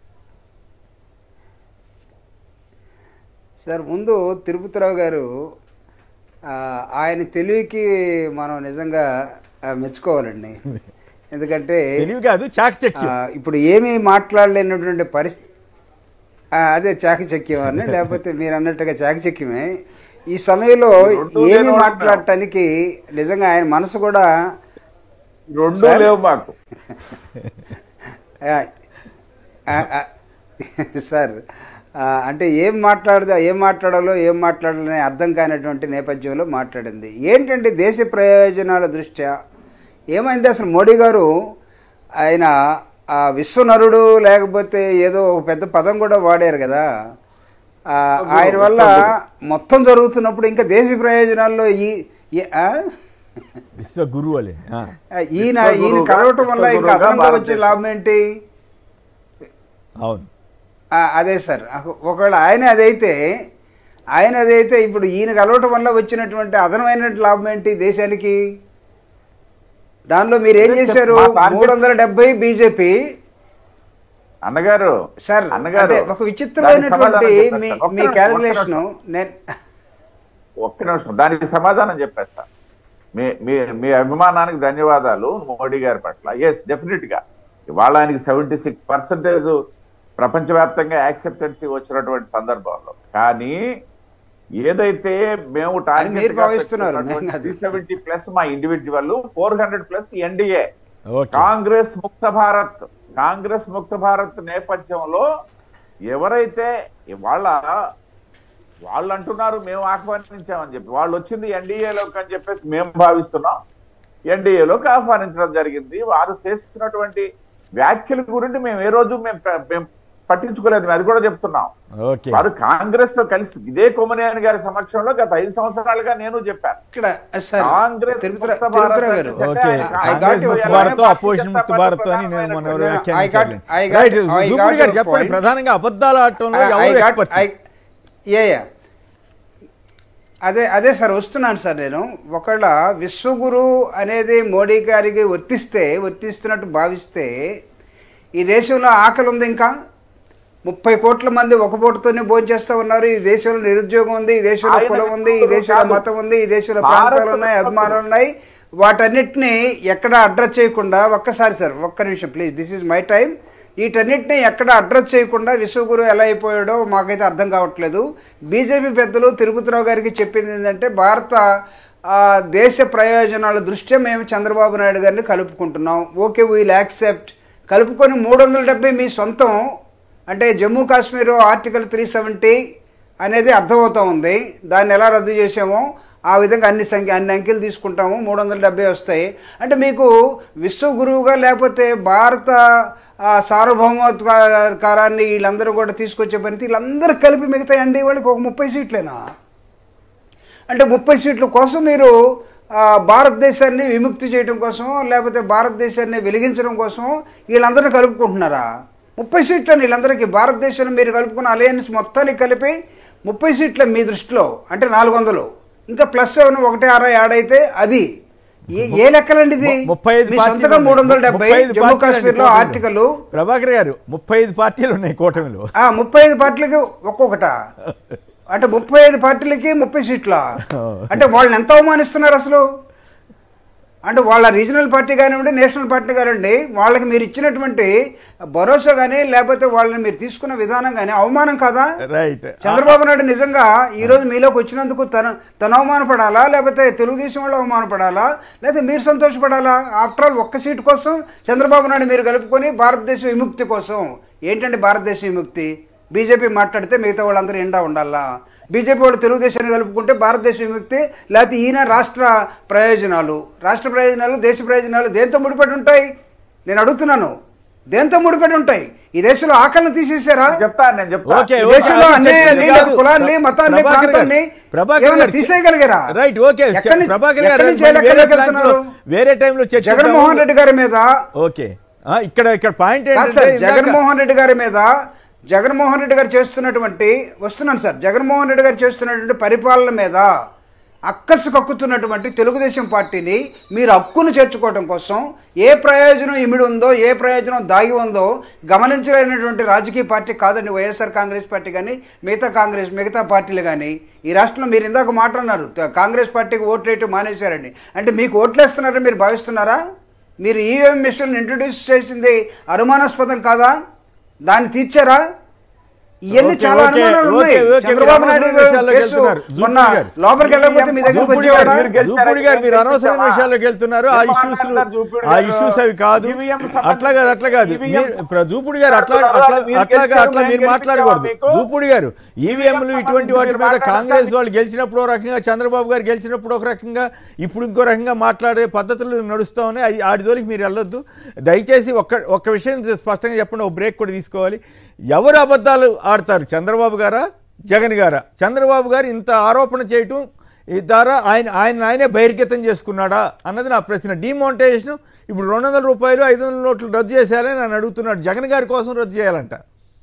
సార్ ముందు తిరుపతిరావు గారు ఆ, ఆయన తెలివికి మనం నిజంగా ఆ, మెచ్చుకోవాలండి ఎందుకంటే తెలివి కాదు చాకచక్యం ఆ, ఇప్పుడు ఏమీ మాట్లాడలేనటువంటి పరిస్థితి ఆ, అదే చాకచక్యం అని లేకపోతే మీరు అన్నట్టుగా చాకచక్యమే ఈ సమయంలో రెండు ఏమి లేనోడు మాట్లాడటానికి నిజంగా ఆయన మనసు కూడా రెండు సార్? లేవు మాకు ఆ, ఆ, ఆ, సార్ ఆ, అంటే ఏం మాట్లాడదా ఏం మాట్లాడాలో ఏం మాట్లాడాలని అర్థం కానటువంటి నేపథ్యంలో మాట్లాడింది ఏంటంటే దేశ ప్రయోజనాల దృష్ట్యా ఏమైంది అసలు మోడీ గారు ఆయన ఆ విశ్వనరుడు లేకపోతే ఏదో ఒక పెద్ద పదం కూడా వాడారు కదా ఆ, ఆయన వల్ల మొత్తం జరుగుతున్నప్పుడు ఇంకా దేశ ప్రయోజనాల్లో ఈ ఈ- ఆ? విశ్వ గురువు అలే ఆ. ఈయన ఈయన విశ్వగురువుగా- కలవటం వల్ల ఇంకా విశ్వగురువుగా అదనంగా వచ్చే భారతదేశం. లాభం ఏంటి అవును ఆ, అదే సార్ అహ- ఒకవేళ ఆయన అదైతే ఆయన అదైతే ఇప్పుడు ఈయన కలవటం వల్ల వచ్చినటువంటి అదనమైన లాభం ఏంటి దేశానికి దానిలో మీరు ఏం అదే చేశారు మా టార్గెట్- మూడు వందల డెబ్బై బీజేపీ అన్నగారు సార్ అన్నగారు అంటే ఒక విచిత్రమైనటువంటి దానికి సమాధానం మీ చెప్పేస్తా. ఒక్క మీ నిమిషం, క్యాలిక్యులేషన్ ఒక్క నేను ఒక్క నిమిషం దానికి సమాధానం చెప్పేస్తా మీ మీ మీ అభిమానానికి ధన్యవాదాలు మోడీ గారి పట్ల ఎస్ డెఫినెట్ గా ఇవాళ ఆయనకి సెవెంటీ సిక్స్ పర్సెంటేజ్ ప్రపంచవ్యాప్తంగా యాక్సెప్టెన్సీ వచ్చినటువంటి సందర్భంలో కానీ ఏదైతే మేము అది మీరు భావిస్తున్నారు, మేము కాదు. త్రీ సెవెంటీ ప్లస్ మా individual four hundred plus NDA okay Congress ముక్త భారత్ కాంగ్రెస్ ముక్త భారత్ నేపథ్యంలో ఎవరైతే వాళ్ళ వాళ్ళు అంటున్నారు మేము ఆహ్వానించామని చెప్పి వాళ్ళు వచ్చింది ఎన్డీఏలోకి అని చెప్పేసి మేము భావిస్తున్నాం ఎన్డీఏలోకి ఆహ్వానించడం జరిగింది వారు చేస్తున్నటువంటి వ్యాఖ్యల గురించి మేము ఏ రోజు మేము ప- మేము పట్టించుకోలేదు మేము అది కూడా చెప్తున్నాం ఓకే వారు కాంగ్రెస్ తో కలిసి ఇదే కొమ్మనేని గారి సమక్షంలో గత ఐదు సంవత్సరాలుగా నేను చెప్పాను ఇక్కడ సార్ కాంగ్రెస్ తిరుపతిరా- ముక్త భారత్ తిరుపతిరావు గారు అంటే ఓకే ఆయన I got కాంగ్రెస్ your ముక్త point. భారత్ అపోజిషన్ ముక్త భారత్ అని నేను మన ఎవరో I got- వ్యాఖ్యానించాలి I got- right I got దూకుడు గారు your చెప్పండి point. ప్రధానంగా అబద్ధాలు ఆడటంలో I- I ఎవరు got- expert? I- yeah, yeah. అదే అదే సార్ వస్తున్నాను సార్ నేను ఒకళ్ళ విశ్వగురు అనేది మోడీ గారికి వర్తిస్తే వర్తిస్తున్నట్టు భావిస్తే ఈ దేశంలో ఆకలి ఉంది ఇంకా ముప్పై కోట్ల మంది ఒక పూటతోనే భోంచేస్తూ ఉన్నారు ఈ దేశంలో నిరుద్యోగం ఉంది ఈ దేశంలో ఆయన కులం ఉంది ఈ విశ్వగురువు దేశంలో కాదు. మతం ఉంది ఈ దేశంలో భారత ప్రాంతాలు ఉన్నాయి విశ్వగురువు. అభిమానాలు ఉన్నాయి వాటన్నిటిని ఎక్కడ అడ్రస్ చేయకుండా ఒక్కసారి సార్ ఒక్క నిమిషం please this is my time వీటన్నిటిని ఎక్కడ అడ్రస్ చేయకుండా విశ్వగురు ఎలా అయిపోయాడో మాకైతే అర్థం కావట్లేదు బీజేపీ పెద్దలు తిరుపతిరావు గారికి చెప్పింది ఏంటంటే భారత ఆ, దేశ ప్రయోజనాల దృష్ట్యా మేము చంద్రబాబు నాయుడు గారిని కలుపుకుంటున్నాం ఓకే వీల్ యాక్సెప్ట్ కలుపుకొని మూడు వందల డెబ్బై మీ సొంతం అంటే Jammu Kashmir article three seventy అనేది అర్థమవుతా ఉంది దాన్ని ఎలా రద్దు చేసామో ఆ విధంగా అన్ని సంఖ్య అన్ని అంకెలు తీసుకుంటాము మూడు వందల డెబ్బై వస్తాయి అంటే మీకు విశ్వగురువుగా లేకపోతే భారత ఆ, సార్వభౌమత్కారాన్ని వీళ్ళందరూ కూడా తీసుకొచ్చే పని వీళ్ళందరూ కలిపి మిగతా అండి వాళ్ళకి ఒక ముప్పై సీట్లేనా అంటే ముప్పై సీట్ల కోసం మీరు ఆ, భారతదేశాన్ని విముక్తి చేయడం కోసం లేకపోతే భారతదేశాన్ని వెలిగించడం కోసం వీళ్ళందరినీ కలుపుకుంటున్నారా ముప్పై సీట్లు వీళ్ళందరికీ భారతదేశంలో మీరు కలుపుకున్న అలయన్స్ మొత్తానికి కలిపి ముప్పై సీట్ల మీ దృష్టిలో అంటే నాలుగు వందలు ఇంకా ప్లస్ సెవెన్ ఒకటి ఆరో యాడ్ అయితే అది ఏ- ఏ లెక్కలండి ఇది ము- ముప్పై ఐదు మీ పార్టీలు సొంతగా ఉన్నాయి. మూడు వందల డెబ్బై ముప్పై ఐదు జమ్మూ పార్టీలు కాశ్మీర్ లో అండి ఆర్టికల్ కూటమిలో. ప్రభాకర్ గారు ముప్పై ఐదు పార్టీలు ఉన్నాయి కూటమిలో ఆ ముప్పై ఐదు పార్టీలకి ఒక్కొక్కట అంటే ముప్పై ఐదు పార్టీలకి ముప్పై సీట్ల అంటే వాళ్ళని ఎంత అవమానిస్తున్నారు అసలు అంటే వాళ్ళ రీజనల్ పార్టీ కానివ్వండి నేషనల్ పార్టీ కానివ్వండి వాళ్ళకి మీరు ఇచ్చినటువంటి భరోసా కానీ లేకపోతే వాళ్ళని మీరు తీసుకున్న విధానం కానీ అవమానం కాదా రైట్ చంద్రబాబు నాయుడు నిజంగా ఈ రోజు మీలోకి వచ్చినందుకు తన తను అవమానపడాలా లేకపోతే తెలుగుదేశం వాళ్ళు అవమానపడాలా లేకపోతే మీరు సంతోషపడాలా ఆఫ్టర్ ఆల్ ఒక్క సీటు కోసం చంద్రబాబు నాయుడు మీరు కలుపుకొని భారతదేశ విముక్తి కోసం ఏంటంటే భారతదేశ విముక్తి బీజేపీ మాట్లాడితే మిగతా వాళ్ళందరూ ఎండా ఉండాలా బీజేపీ వాళ్ళు తెలుగుదేశాన్ని కలుపుకుంటే భారతదేశ విముక్తి లేకపోతే ఈయన రాష్ట్ర ప్రయోజనాలు రాష్ట్ర ప్రయోజనాలు దేశ ప్రయోజనాలు దేంతో ముడిపడి ఉంటాయి నేను అడుగుతున్నాను దేంతో ముడిపడి ఉంటాయి ఈ దేశంలో ఆకలిని తీసేశారా చెప్తాను నేను చెప్తా ఓకే ఈ ఓకే, దేశంలో అది అన్యాయాన్ని కాదు. లేదా కులాన్ని మతాన్ని ప్రభాకర్ గారు, ప్రాంతాన్ని ప్రభాకర్ ఏమైనా గారు, తీసేయగలిగారా రైట్ ఓకే ఎక్కడి నుంచి- ప్రభాకర్ గారు ఎక్కడి నుంచి మరి వేరే ఎలక్కెళ్తున్నారు? ఫ్లాంక్లో, వేరే టైంలో చర్చ జగన్మోహన్ రెడ్డి గారి మీద ఓకే ఆ, ఇక్కడ ఇక్కడ పాయింట్ కాదు ఏంటంటే సార్ ఇందాక- జగన్మోహన్ రెడ్డి గారి మీద జగన్మోహన్ రెడ్డి గారు చేస్తున్నటువంటి వస్తున్నాను సార్ జగన్మోహన్ రెడ్డి గారు చేస్తున్నటువంటి పరిపాలన మీద అక్కసు కక్కుతున్నటువంటి తెలుగుదేశం పార్టీని మీరు హక్కును చేర్చుకోవడం కోసం ఏ ప్రయోజనం ఇమిడి ఉందో ఏ ప్రయోజనం దాగి ఉందో గమనించలేనటువంటి రాజకీయ పార్టీ కాదండి వైఎస్ఆర్ కాంగ్రెస్ పార్టీ కానీ మిగతా కాంగ్రెస్ మిగతా పార్టీలు కానీ ఈ రాష్ట్రంలో మీరు ఇందాక మాట్లాడినారు త- కాంగ్రెస్ పార్టీకి ఓట్లు వేయటం మానేశారండి అంటే మీకు ఓట్లేస్తున్నారని మీరు భావిస్తున్నారా మీరు ఈవీఎం మిషన్ ఇంట్రొడ్యూస్ చేసింది అనుమానాస్పదం కాదా దాన్ని తీర్చారా ఇవన్నీ ఓకే, చాలా ఓకే, అనుమానాలు ఓకే, ఉన్నాయి ఓకే, చంద్రబాబు మీరు నాయుడు అనవసరమైన విషయాల్లోకి కేసు వెళ్తున్నారు. మొన్న జూపూడి గారు. లోపలికి వెళ్ళకపోతే మీ దగ్గరకు జూపూడి గారు, వచ్చేవాడా మీరు జూపూడి గారు మీరు అనవసరమైన విషయాల్లోకి వెళ్తున్నారు ఆ ఇష్యూస్ ఆ ఇష్యూస్ అవి కాదు అట్లా కాదు అట్లా కాదు మీరు ఇప్పుడు జూపూడి గారు అట్లా అట్లా అట్లాగా అట్లా మీరు మాట్లాడకూడదు జూపూడి గారు ఈవీఎంలు ఇటువంటి వాటి మీద కాంగ్రెస్ వాళ్ళు గెలిచినప్పుడు ఒక రకంగా చంద్రబాబు గారు గెలిచినప్పుడు ఒక రకంగా ఇప్పుడు ఇంకో రకంగా మాట్లాడే పద్ధతులు నడుస్తామని అవి ఆడి జోలికి మీరు వెళ్ళొద్దు దయచేసి ఒక్క ఒక్క విషయం స్పష్టంగా చెప్పండి ఒక బ్రేక్ కూడా తీసుకోవాలి ఎవరు అబద్ధాలు ఆడతారు చంద్రబాబు గారా జగన్ గారా చంద్రబాబు గారు ఇంత ఆరోపణ చేయటం ఈ ద్వారా ఆయన ఆయన ఆయనే బహిర్గతం చేసుకున్నాడా అన్నది నా ప్రశ్న డిమానిటైజేషన్ ఇప్పుడు రెండు వందల రూపాయలు ఐదు వందల నోట్లు రద్దు చేశారని నన్ను అడుగుతున్నాడు జగన్ గారి కోసం రద్దు చేయాలంట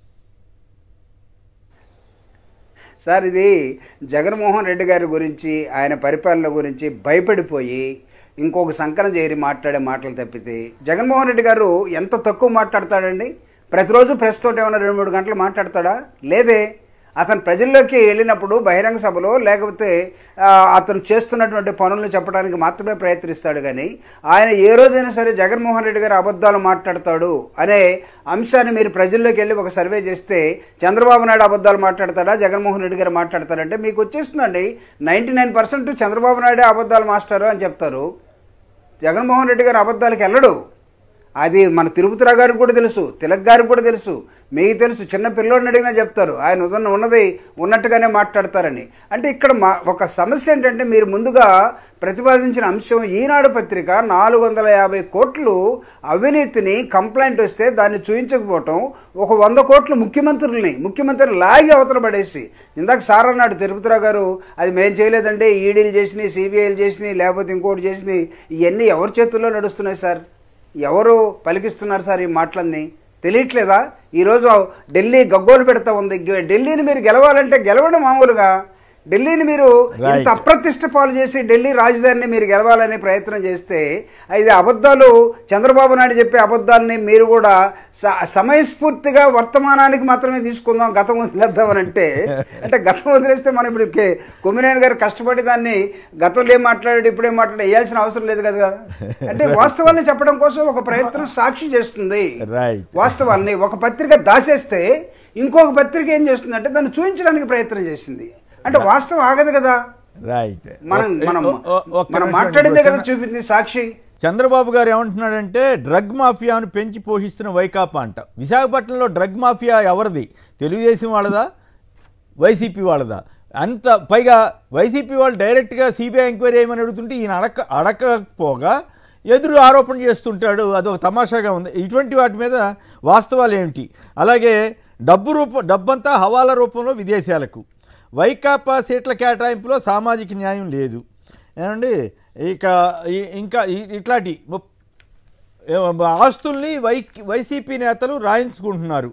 సార్ ఇది జగన్మోహన్ రెడ్డి గారి గురించి ఆయన పరిపాలన గురించి భయపడిపోయి ఇంకొక సంకలన చేరి మాట్లాడే మాటలు తప్పితే జగన్మోహన్ రెడ్డి గారు ఎంత తక్కువ మాట్లాడతాడండి ప్రతిరోజు ప్రెస్ తోటి ఏమైనా రెండు మూడు గంటలు మాట్లాడతాడా లేదే అతను ప్రజల్లోకి వెళ్ళినప్పుడు బహిరంగ సభలో లేకపోతే ఆ, అతను చేస్తున్నటువంటి పనులను చెప్పడానికి మాత్రమే ప్రయత్నిస్తాడు కానీ ఆయన ఏ రోజైనా సరే జగన్మోహన్ రెడ్డి గారు అబద్ధాలు మాట్లాడతాడు అనే అంశాన్ని మీరు ప్రజల్లోకి వెళ్ళి ఒక సర్వే చేస్తే చంద్రబాబు నాయుడు అబద్ధాలు మాట్లాడతాడా జగన్మోహన్ రెడ్డి గారు మాట్లాడతారంటే మీకు వచ్చేస్తుందండి నైంటీ నైన్ పర్సెంట్ చంద్రబాబు నాయుడే అబద్ధాలు మాస్టారు అని చెప్తారు జగన్మోహన్ రెడ్డి గారు అబద్ధాలకు వెళ్ళడు అది మన తిరుపతిరావు గారికి కూడా తెలుసు తిలక్ గారికి కూడా తెలుసు మీకు తెలుసు చిన్న పిల్లోడిని అడిగినా చెప్తారు ఆయన ఉదన్న ఉన్నది ఉన్నట్టుగానే మాట్లాడతారని అంటే ఇక్కడ మా ఒక సమస్య ఏంటంటే మీరు ముందుగా ప్రతిపాదించిన అంశం ఈనాడు పత్రిక నాలుగు వందల యాభై కోట్లు అవినీతిని కంప్లైంట్ వస్తే దాన్ని చూయించకపోవటం ఒక వంద కోట్లు ముఖ్యమంత్రుల్ని ముఖ్యమంత్రిని లాగి అవతల పడేసి ఇందాక సార్ అన్నాడు తిరుపతిరావు గారు అది మేము చేయలేదంటే ఈడీలు చేసినాయి సిబిఐలు చేసినాయి లేకపోతే ఇంకోటి చేసినాయి ఇవన్నీ ఎవరి చేతుల్లో నడుస్తున్నాయి సార్ ఎవరు పలికిస్తున్నారు సార్ ఈ మాటలన్నీ తెలియట్లేదా ఈరోజు ఢిల్లీ గగ్గోలు పెడతా ఉంది గె- ఢిల్లీని మీరు గెలవాలంటే గెలవడం మామూలుగా ఢిల్లీని మీరు ఇంత Right. అప్రతిష్ట పాలు చేసి ఢిల్లీ రాజధానిని మీరు గెలవాలనే ప్రయత్నం చేస్తే ఇది అబద్ధాలు చంద్రబాబు నాయుడు చెప్పే అబద్ధాలని మీరు కూడా స- సమయస్ఫూర్తిగా వర్తమానానికి మాత్రమే తీసుకుందాం గతం వదిలేద్దామని అంటే అంటే గతం వదిలేస్తే మనం ఇప్పుడు కే- కొమ్మినేని గారు కష్టపడి దాన్ని గతంలో ఏం మాట్లాడాడు ఇప్పుడేం మాట్లాడాడు వేయాల్సిన అవసరం లేదు కదా అంటే వాస్తవాన్ని చెప్పడం కోసం ఒక ప్రయత్నం సాక్షి చేస్తుంది Right. వాస్తవాన్ని ఒక పత్రిక దాచేస్తే ఇంకొక పత్రిక ఏం చేస్తుందంటే దాన్ని చూపించడానికి ప్రయత్నం చేసింది అంటే వాస్తవం ఆగదు కదా రైట్ మనం మనం ఒ- ఒ- ఒక్క మనం నిమిషం మాట్లాడిందే కదా చిన్న- చూపింది సాక్షి చంద్రబాబు గారు ఏమంటున్నాడంటే డ్రగ్ మాఫియాను పెంచి పోషిస్తున్న వైకాపా అంట విశాఖపట్నంలో డ్రగ్ మాఫియా ఎవరిది తెలుగుదేశం వాళ్ళదా వైసీపీ వాళ్ళదా అంత పైగా వైసీపీ వాళ్ళు డైరెక్ట్గా సిబిఐ ఎంక్వైరీ చేయమని అడుగుతుంటే ఈయన అడక అడగకపోగా ఎదురు ఆరోపణ చేస్తుంటాడు అదొక తమాషాగా ఉంది ఇటువంటి వాటి మీద వాస్తవాలు ఏమిటి అలాగే డబ్బు రూప డబ్బంతా హవాలా రూపంలో విదేశాలకు వైకాపా సీట్ల కేటాయింపులో సామాజిక న్యాయం లేదు ఏమండి ఇక ఈ- ఇంకా ఈ- ఇట్లాంటి ముప్- ఏ- ఆస్తుల్ని వై వైసీపీ నేతలు రాయించుకుంటున్నారు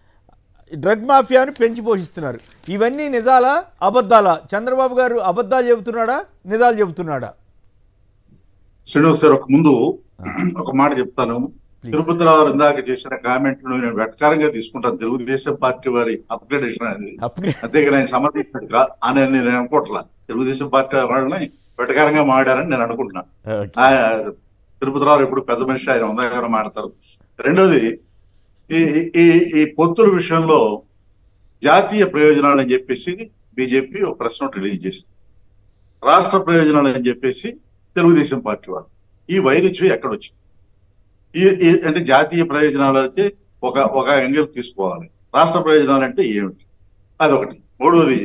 డ్రగ్ మాఫియాను పెంచి పోషిస్తున్నారు ఇవన్నీ నిజాలా అబద్ధాలా చంద్రబాబు గారు అబద్ధాలు చెబుతున్నాడా నిజాలు చెబుతున్నాడా శ్రీనివాస్ గారు ఒక ముందు ఒక మాట చెప్తాను తిరుపతి రావు ఇందాక చేసిన కామెంట్ నేను వెటకారంగా తీసుకుంటాను తెలుగుదేశం పార్టీ వారి అప్గ్రేడేషన్ అనేది అప్గ్రేడ్ అంతేగా నేను సమర్థించినట్టుగా అని నేను అనుకోవట్లా తెలుగుదేశం పార్టీ వాళ్ళని వెటకారంగా మాడారని నేను అనుకుంటున్నాను ఓకే. ఆయన తిరుపతిరావు ఎప్పుడు పెద్ద మనిషి ఆయన ఉందాగా మాడతారు రెండోది ఈ ఈ ఈ పొత్తుల విషయంలో జాతీయ ప్రయోజనాలు అని చెప్పేసి బీజేపీ ఒక ప్రశ్న రిలీజ్ చేసింది రాష్ట్ర ప్రయోజనాలు అని చెప్పేసి తెలుగుదేశం పార్టీ వాళ్ళు ఈ వైరుధ్యం ఎక్కడొచ్చింది ఈ ఈ- అంటే జాతీయ ప్రయోజనాలు అయితే ఒక ఒక యాంగిల్ తీసుకోవాలి రాష్ట్ర ప్రయోజనాలు అంటే ఏమిటి అదొకటి మూడవది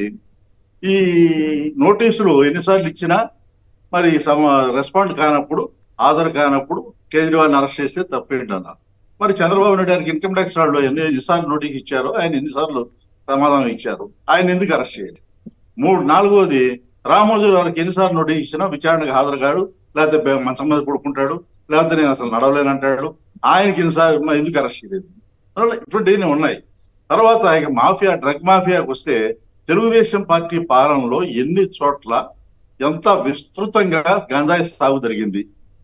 ఈ నోటీసులు ఎన్నిసార్లు ఇచ్చినా మరి సమ రెస్పాండ్ కానప్పుడు హాజరు కానప్పుడు కేజ్రీవాల్ని అరెస్ట్ చేస్తే తప్పేంటన్నారు మరి చంద్రబాబు నాయుడు గారికి ఇన్కమ్ ట్యాక్స్ వాళ్ళు ఎన్ని ఎన్నిసార్లు నోటీస్ ఇచ్చారో ఆయన ఎన్నిసార్లు సమాధానం ఇచ్చారు ఆయన ఎందుకు అరెస్ట్ చేయాలి మూడు నాలుగోది రామోజు గారికి ఎన్నిసార్లు నోటీస్ ఇచ్చినా విచారణకు హాజరు కాడు లేకపోతే బె- మంచం మీద పడుకుంటాడు లేకపోతే నేను అసలు నడవలేనంటాడు ఆయనకి ఎన్నిసార్లు మరి ఎందుకు అరెస్ట్ చేయలేదు అందువల్ల ఇటువంటివన్నీ ఉన్నాయి తర్వాత ఇక మాఫియా డ్రగ్ మాఫియాకి వస్తే తెలుగుదేశం పార్టీ పాలనలో ఎన్ని చోట్ల ఎంత విస్తృతంగా గంజాయి సాగు జరిగింది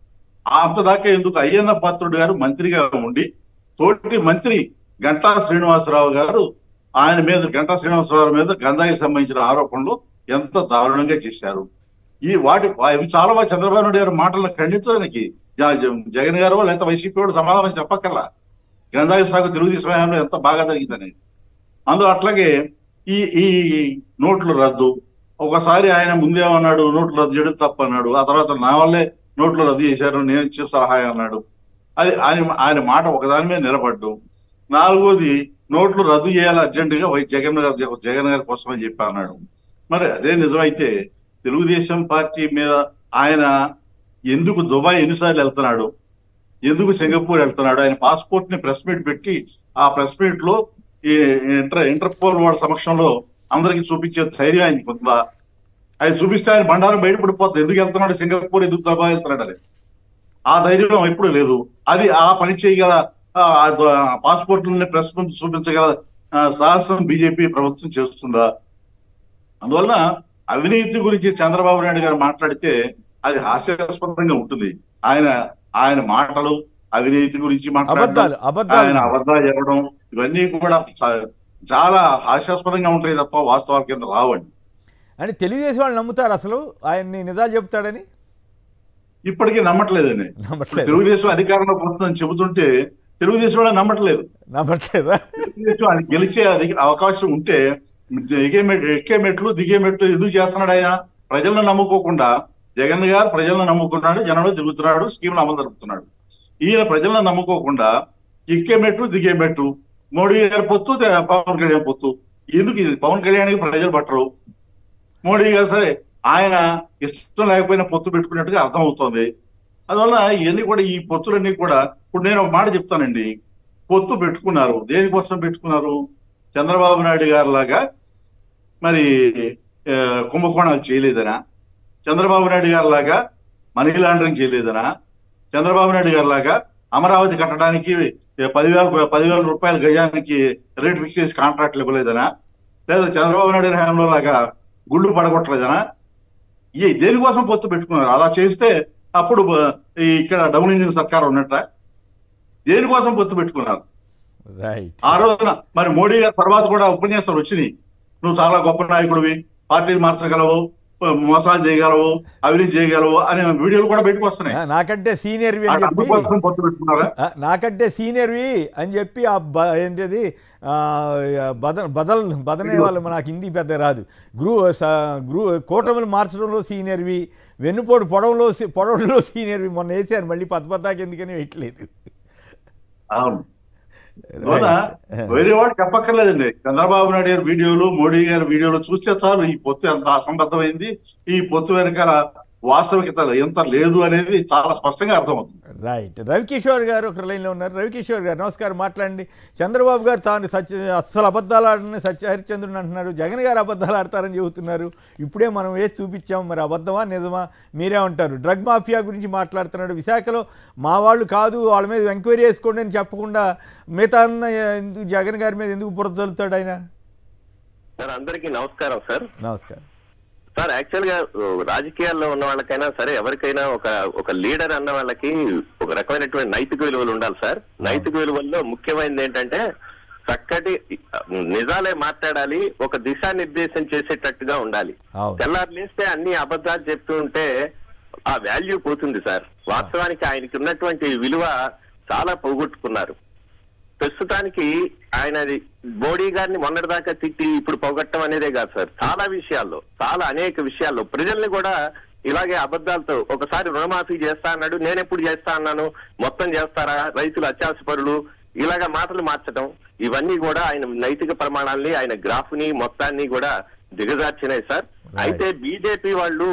అంతదాకా ఎందుకు అయ్యన్న పాత్రుడు గారు మంత్రిగా ఉండి తోటి మంత్రి గంటా శ్రీనివాసరావు గారు ఆయన మీద గంటా శ్రీనివాసరావు మీద గంజాయికి సంబంధించిన ఆరోపణలు ఎంత దారుణంగా చేశారు ఈ వాటి ఇవి చాలా బాగా చంద్రబాబు నాయుడు గారి మాటలను ఖండించడానికి జ- జ- జగన్ గారు లేకపోతే వైసీపీ వాడు సమాధానం చెప్పక్కర్లా గంజాయి సాగు తెలుగుదేశం హయాంలో ఎంత బాగా జరిగిందని అందులో అట్లాగే ఈ ఈ నోట్ల రద్దు ఒకసారి ఆయన ముందేమన్నాడు నోట్లు రద్దు చేయడం తప్పు అన్నాడు ఆ తర్వాత నా వల్లే నోట్లు రద్దు చేశారు నేను ఇచ్చే సలహా అన్నాడు అది ఆయన ఆయన మాట ఒకదాని మీద నిలబడ్డు నాలుగోది నోట్లు రద్దు చేయాలి అర్జెంటుగా వై జగన్ గారు జగన్ గారి కోసం అని చెప్పి అన్నాడు మరి అదే నిజమైతే తెలుగుదేశం పార్టీ మీద ఆయన ఎందుకు దుబాయ్ ఎన్నిసార్లు వెళ్తున్నాడు ఎందుకు సింగపూర్ వెళ్తున్నాడు ఆయన పాస్పోర్ట్ ని ప్రెస్ మీట్ పెట్టి ఆ ప్రెస్ మీట్ లో ఈ ఇంటర్ ఇంటర్పోల్ వాళ్ళ సమక్షంలో అందరికి చూపించే ధైర్యం ఆయనకి ఉందా ఆయన చూపిస్తే ఆయన బండారం బయటపడిపోతుంది ఎందుకు వెళ్తున్నాడు సింగపూర్ ఎందుకు దుబాయ్ వెళ్తున్నాడు అని ఆ ధైర్యం ఎప్పుడు లేదు అది ఆ పని చేయగల పాస్పోర్ట్లని ప్రెస్ ముందు చూపించగల ఆ, సాహసం బీజేపీ ప్రభుత్వం చేస్తుందా అందువలన అవినీతి గురించి చంద్రబాబు నాయుడు గారు మాట్లాడితే అది హాస్యాస్పదంగా ఉంటుంది ఆయన ఆయన మాటలు అవినీతి గురించి మాట్లాడడం అబద్ధాలు అబద్ధాలు ఆయన అబద్ధాలు చెప్పడం ఇవన్నీ కూడా చా- చాలా హాస్యాస్పదంగా ఉంటాయి తప్ప వాస్తవాల కింద రావండి అని తెలుగుదేశం వాళ్ళు నమ్ముతారు అసలు ఆయన్ని నిజాలు చెప్తాడని ఇప్పటికీ నమ్మట్లేదండి నమ్మట్లేదు తెలుగుదేశం అధికారంలో పోతుందని చెబుతుంటే తెలుగుదేశం వాళ్ళు నమ్మట్లేదు నమ్మట్లేదా తెలుగుదేశం అది గెలిచే అది అవకాశం ఉంటే దిగే మెట్లు ఎక్కే మెట్లు దిగే మెట్లు ఎందుకు చేస్తున్నాడు ఆయన ప్రజలను నమ్ముకోకుండా జగన్ గారు ప్రజలను నమ్ముకున్నాడు జనంలో తిరుగుతున్నాడు స్కీమ్లు అమలు జరుపుతున్నాడు ఈయన ప్రజలను నమ్ముకోకుండా ఎక్కే మెట్లు దిగే మెట్లు మోడీ గారి పొత్తు తే- పవన్ కళ్యాణ్ పొత్తు ఎందుకు ఇది పవన్ కళ్యాణ్కి ప్రజలు పట్టరు మోడీ గారు సరే ఆయన ఇష్టం లేకపోయినా పొత్తు పెట్టుకున్నట్టుగా అర్థం అవుతోంది అందువల్ల ఇవన్నీ కూడా ఈ పొత్తులన్నీ కూడా ఇప్పుడు నేను ఒక మాట చెప్తానండి పొత్తు పెట్టుకున్నారు దేనికోసం పెట్టుకున్నారు చంద్రబాబు నాయుడు గారు లాగా మరి ఆ, కుంభకోణాలు చేయలేదనా చంద్రబాబు నాయుడు గారు లాగా మనీ లాండరింగ్ చేయలేదనా చంద్రబాబు నాయుడు గారు లాగా అమరావతి కట్టడానికి ఏ, పదివేల పదివేల రూపాయల గజానికి రేట్ ఫిక్స్ చేసి కాంట్రాక్ట్లు ఇవ్వలేదనా లేదా చంద్రబాబు నాయుడు గారి హయాంలో లాగా గుళ్ళు పడగొట్టలేదనా ఈ దేనికోసం పొత్తు పెట్టుకున్నారు అలా చేస్తే అప్పుడు బ- ఈ ఇక్కడ డబుల్ ఇంజిన్ సర్కార్ ఉన్నట్ట దేనికోసం పొత్తు పెట్టుకున్నారు రైట్ ఆ రోజున మరి మోడీ గారి తర్వాత కూడా ఉపన్యాసాలు వచ్చినాయి నువ్వు చాలా గొప్ప నాయకుడివి పార్టీని మార్చగలవు మోసాలు చేయగలవు అవినీతి చేయగలవు అనే వీడియోలు కూడా బయటకు వస్తున్నాయి నాకంటే సీనియర్వి అని చెప్పి అందుకోసం పొత్తు పెట్టుకున్నారా ఆ, నాకంటే సీనియర్వి అని చెప్పి ఆ బ ఏంటిది ఆ, బద బదల్ బదనే వాళ్ళు నాకు హిందీ పెద్ద రాదు గ్రూ స- గ్రూ కూటమిలు మార్చడంలో సీనియర్వి వెన్నుపోటు పొడవులో సీ- పొడవులో సీనియర్వి మొన్న వేసారు మళ్ళీ పద్ద పద్దాకి ఎందుకని వేయట్లేదు అవును అవునా వేరే వాడు చెప్పక్కర్లేదండి చంద్రబాబు నాయుడు గారి వీడియోలు మోడీ గారి వీడియోలు చూస్తే చాలు ఈ పొత్తు ఎంత అసంబద్ధమైంది ఈ పొత్తు వెనకాల వాస్తవికత ఎంత లేదు అనేది చాలా స్పష్టంగా అర్థమవుతుంది రైట్ రవికిషోర్ గారు ఒక లైన్లో ఉన్నారు రవికిషోర్ గారు నమస్కారం మాట్లాడండి చంద్రబాబు గారు తాను సత్య అస్సలు అబద్ధాలు ఆడని సత్య హరిచంద్రుని అంటున్నారు జగన్ గారు అబద్ధాలు ఆడతారని చెబుతున్నారు ఇప్పుడే మనం ఏ చూపించాం మరి అబద్ధమా నిజమా మీరే ఉంటారు డ్రగ్ మాఫియా గురించి మాట్లాడుతున్నాడు విశాఖలో మా వాళ్ళు కాదు వాళ్ళ మీద ఎంక్వైరీ చేసుకోండి అని చెప్పకుండా మిగతా అన్న ఎందుకు జగన్ గారి మీద ఎందుకు బురద చల్లుతాడు ఆయన సార్ అందరికీ నమస్కారం సార్ నమస్కారం సార్ యాక్చువల్ గా ఓ, రాజకీయాల్లో ఉన్న వాళ్ళకైనా సరే ఎవరికైనా ఒక ఒక లీడర్ అన్న వాళ్ళకి ఒక రకమైనటువంటి నైతిక విలువలు ఉండాలి సార్ నైతిక విలువల్లో ముఖ్యమైనది ఏంటంటే చక్కటి ఆ, నిజాలే మాట్లాడాలి ఒక దిశానిర్దేశం చేసేటట్టుగా ఉండాలి అవును. తెల్లారు లేస్తే అన్ని అబద్ధాలు చెప్తూ ఉంటే ఆ వాల్యూ పోతుంది సార్ వాస్తవానికి ఆయనకి ఉన్నటువంటి విలువ చాలా పోగొట్టుకున్నారు ప్రస్తుతానికి ఆయన అది మోడీ గారిని మొన్నటిదాకా తిట్టి ఇప్పుడు పొగట్టం అనేదే కాదు సార్ చాలా విషయాల్లో చాలా అనేక విషయాల్లో ప్రజల్ని కూడా ఇలాగే అబద్ధాలతో ఒకసారి రుణమాఫీ చేస్తా అన్నాడు నేను ఎప్పుడు చేస్తా అన్నాను మొత్తం చేస్తారా రైతులు అత్యాసపరులు ఇలాగా మాటలు మార్చడం ఇవన్నీ కూడా ఆయన నైతిక ప్రమాణాల్ని ఆయన గ్రాఫ్ ని మొత్తాన్ని కూడా దిగజార్చినాయి సార్ అయితే బీజేపీ వాళ్ళు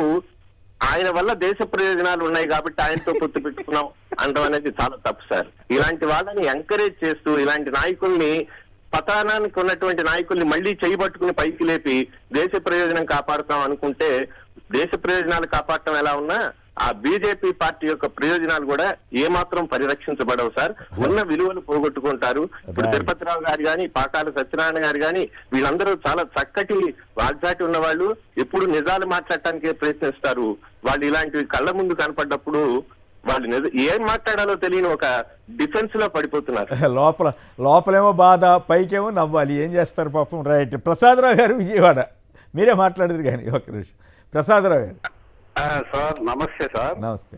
ఆయన వల్ల దేశ ప్రయోజనాలు ఉన్నాయి కాబట్టి ఆయనతో పొత్తు పెట్టుకున్నాం అనడం అనేది చాలా తప్పు సార్ ఇలాంటి వాళ్ళని ఎంకరేజ్ చేస్తూ ఇలాంటి నాయకుల్ని పతానానికి ఉన్నటువంటి నాయకుల్ని మళ్ళీ చేయబట్టుకుని పైకి లేపి దేశ ప్రయోజనం కాపాడుతాం అనుకుంటే దేశ ప్రయోజనాలు కాపాడటం ఎలా ఉన్నా ఆ బీజేపీ పార్టీ యొక్క ప్రయోజనాలు కూడా ఏమాత్రం పరిరక్షించబడవు సార్ ఉన్న విలువలు పోగొట్టుకుంటారు ఇప్పుడు Right. తిరుపతిరావు గారు గాని పాకాల సత్యనారాయణ గారు గాని వీళ్ళందరూ చాలా చక్కటి వాగ్దాటి ఉన్న వాళ్ళు ఎప్పుడు నిజాలు మాట్లాడటానికి ప్రయత్నిస్తారు వాళ్ళు ఇలాంటివి కళ్ళ ముందు కనపడ్డప్పుడు వాళ్ళు నిజ- ఏం మాట్లాడాలో తెలియని ఒక డిఫెన్స్ లో పడిపోతున్నారు లోపల లోపలేమో బాధ పైకేమో నవ్వాలి ఏం చేస్తారు పాపం రైట్ ప్రసాదరావు గారు విజయవాడ మీరే మాట్లాడదురు కానీ ఒక నిమిషం ప్రసాదరావు గారు సార్ నమస్తే సార్ నమస్తే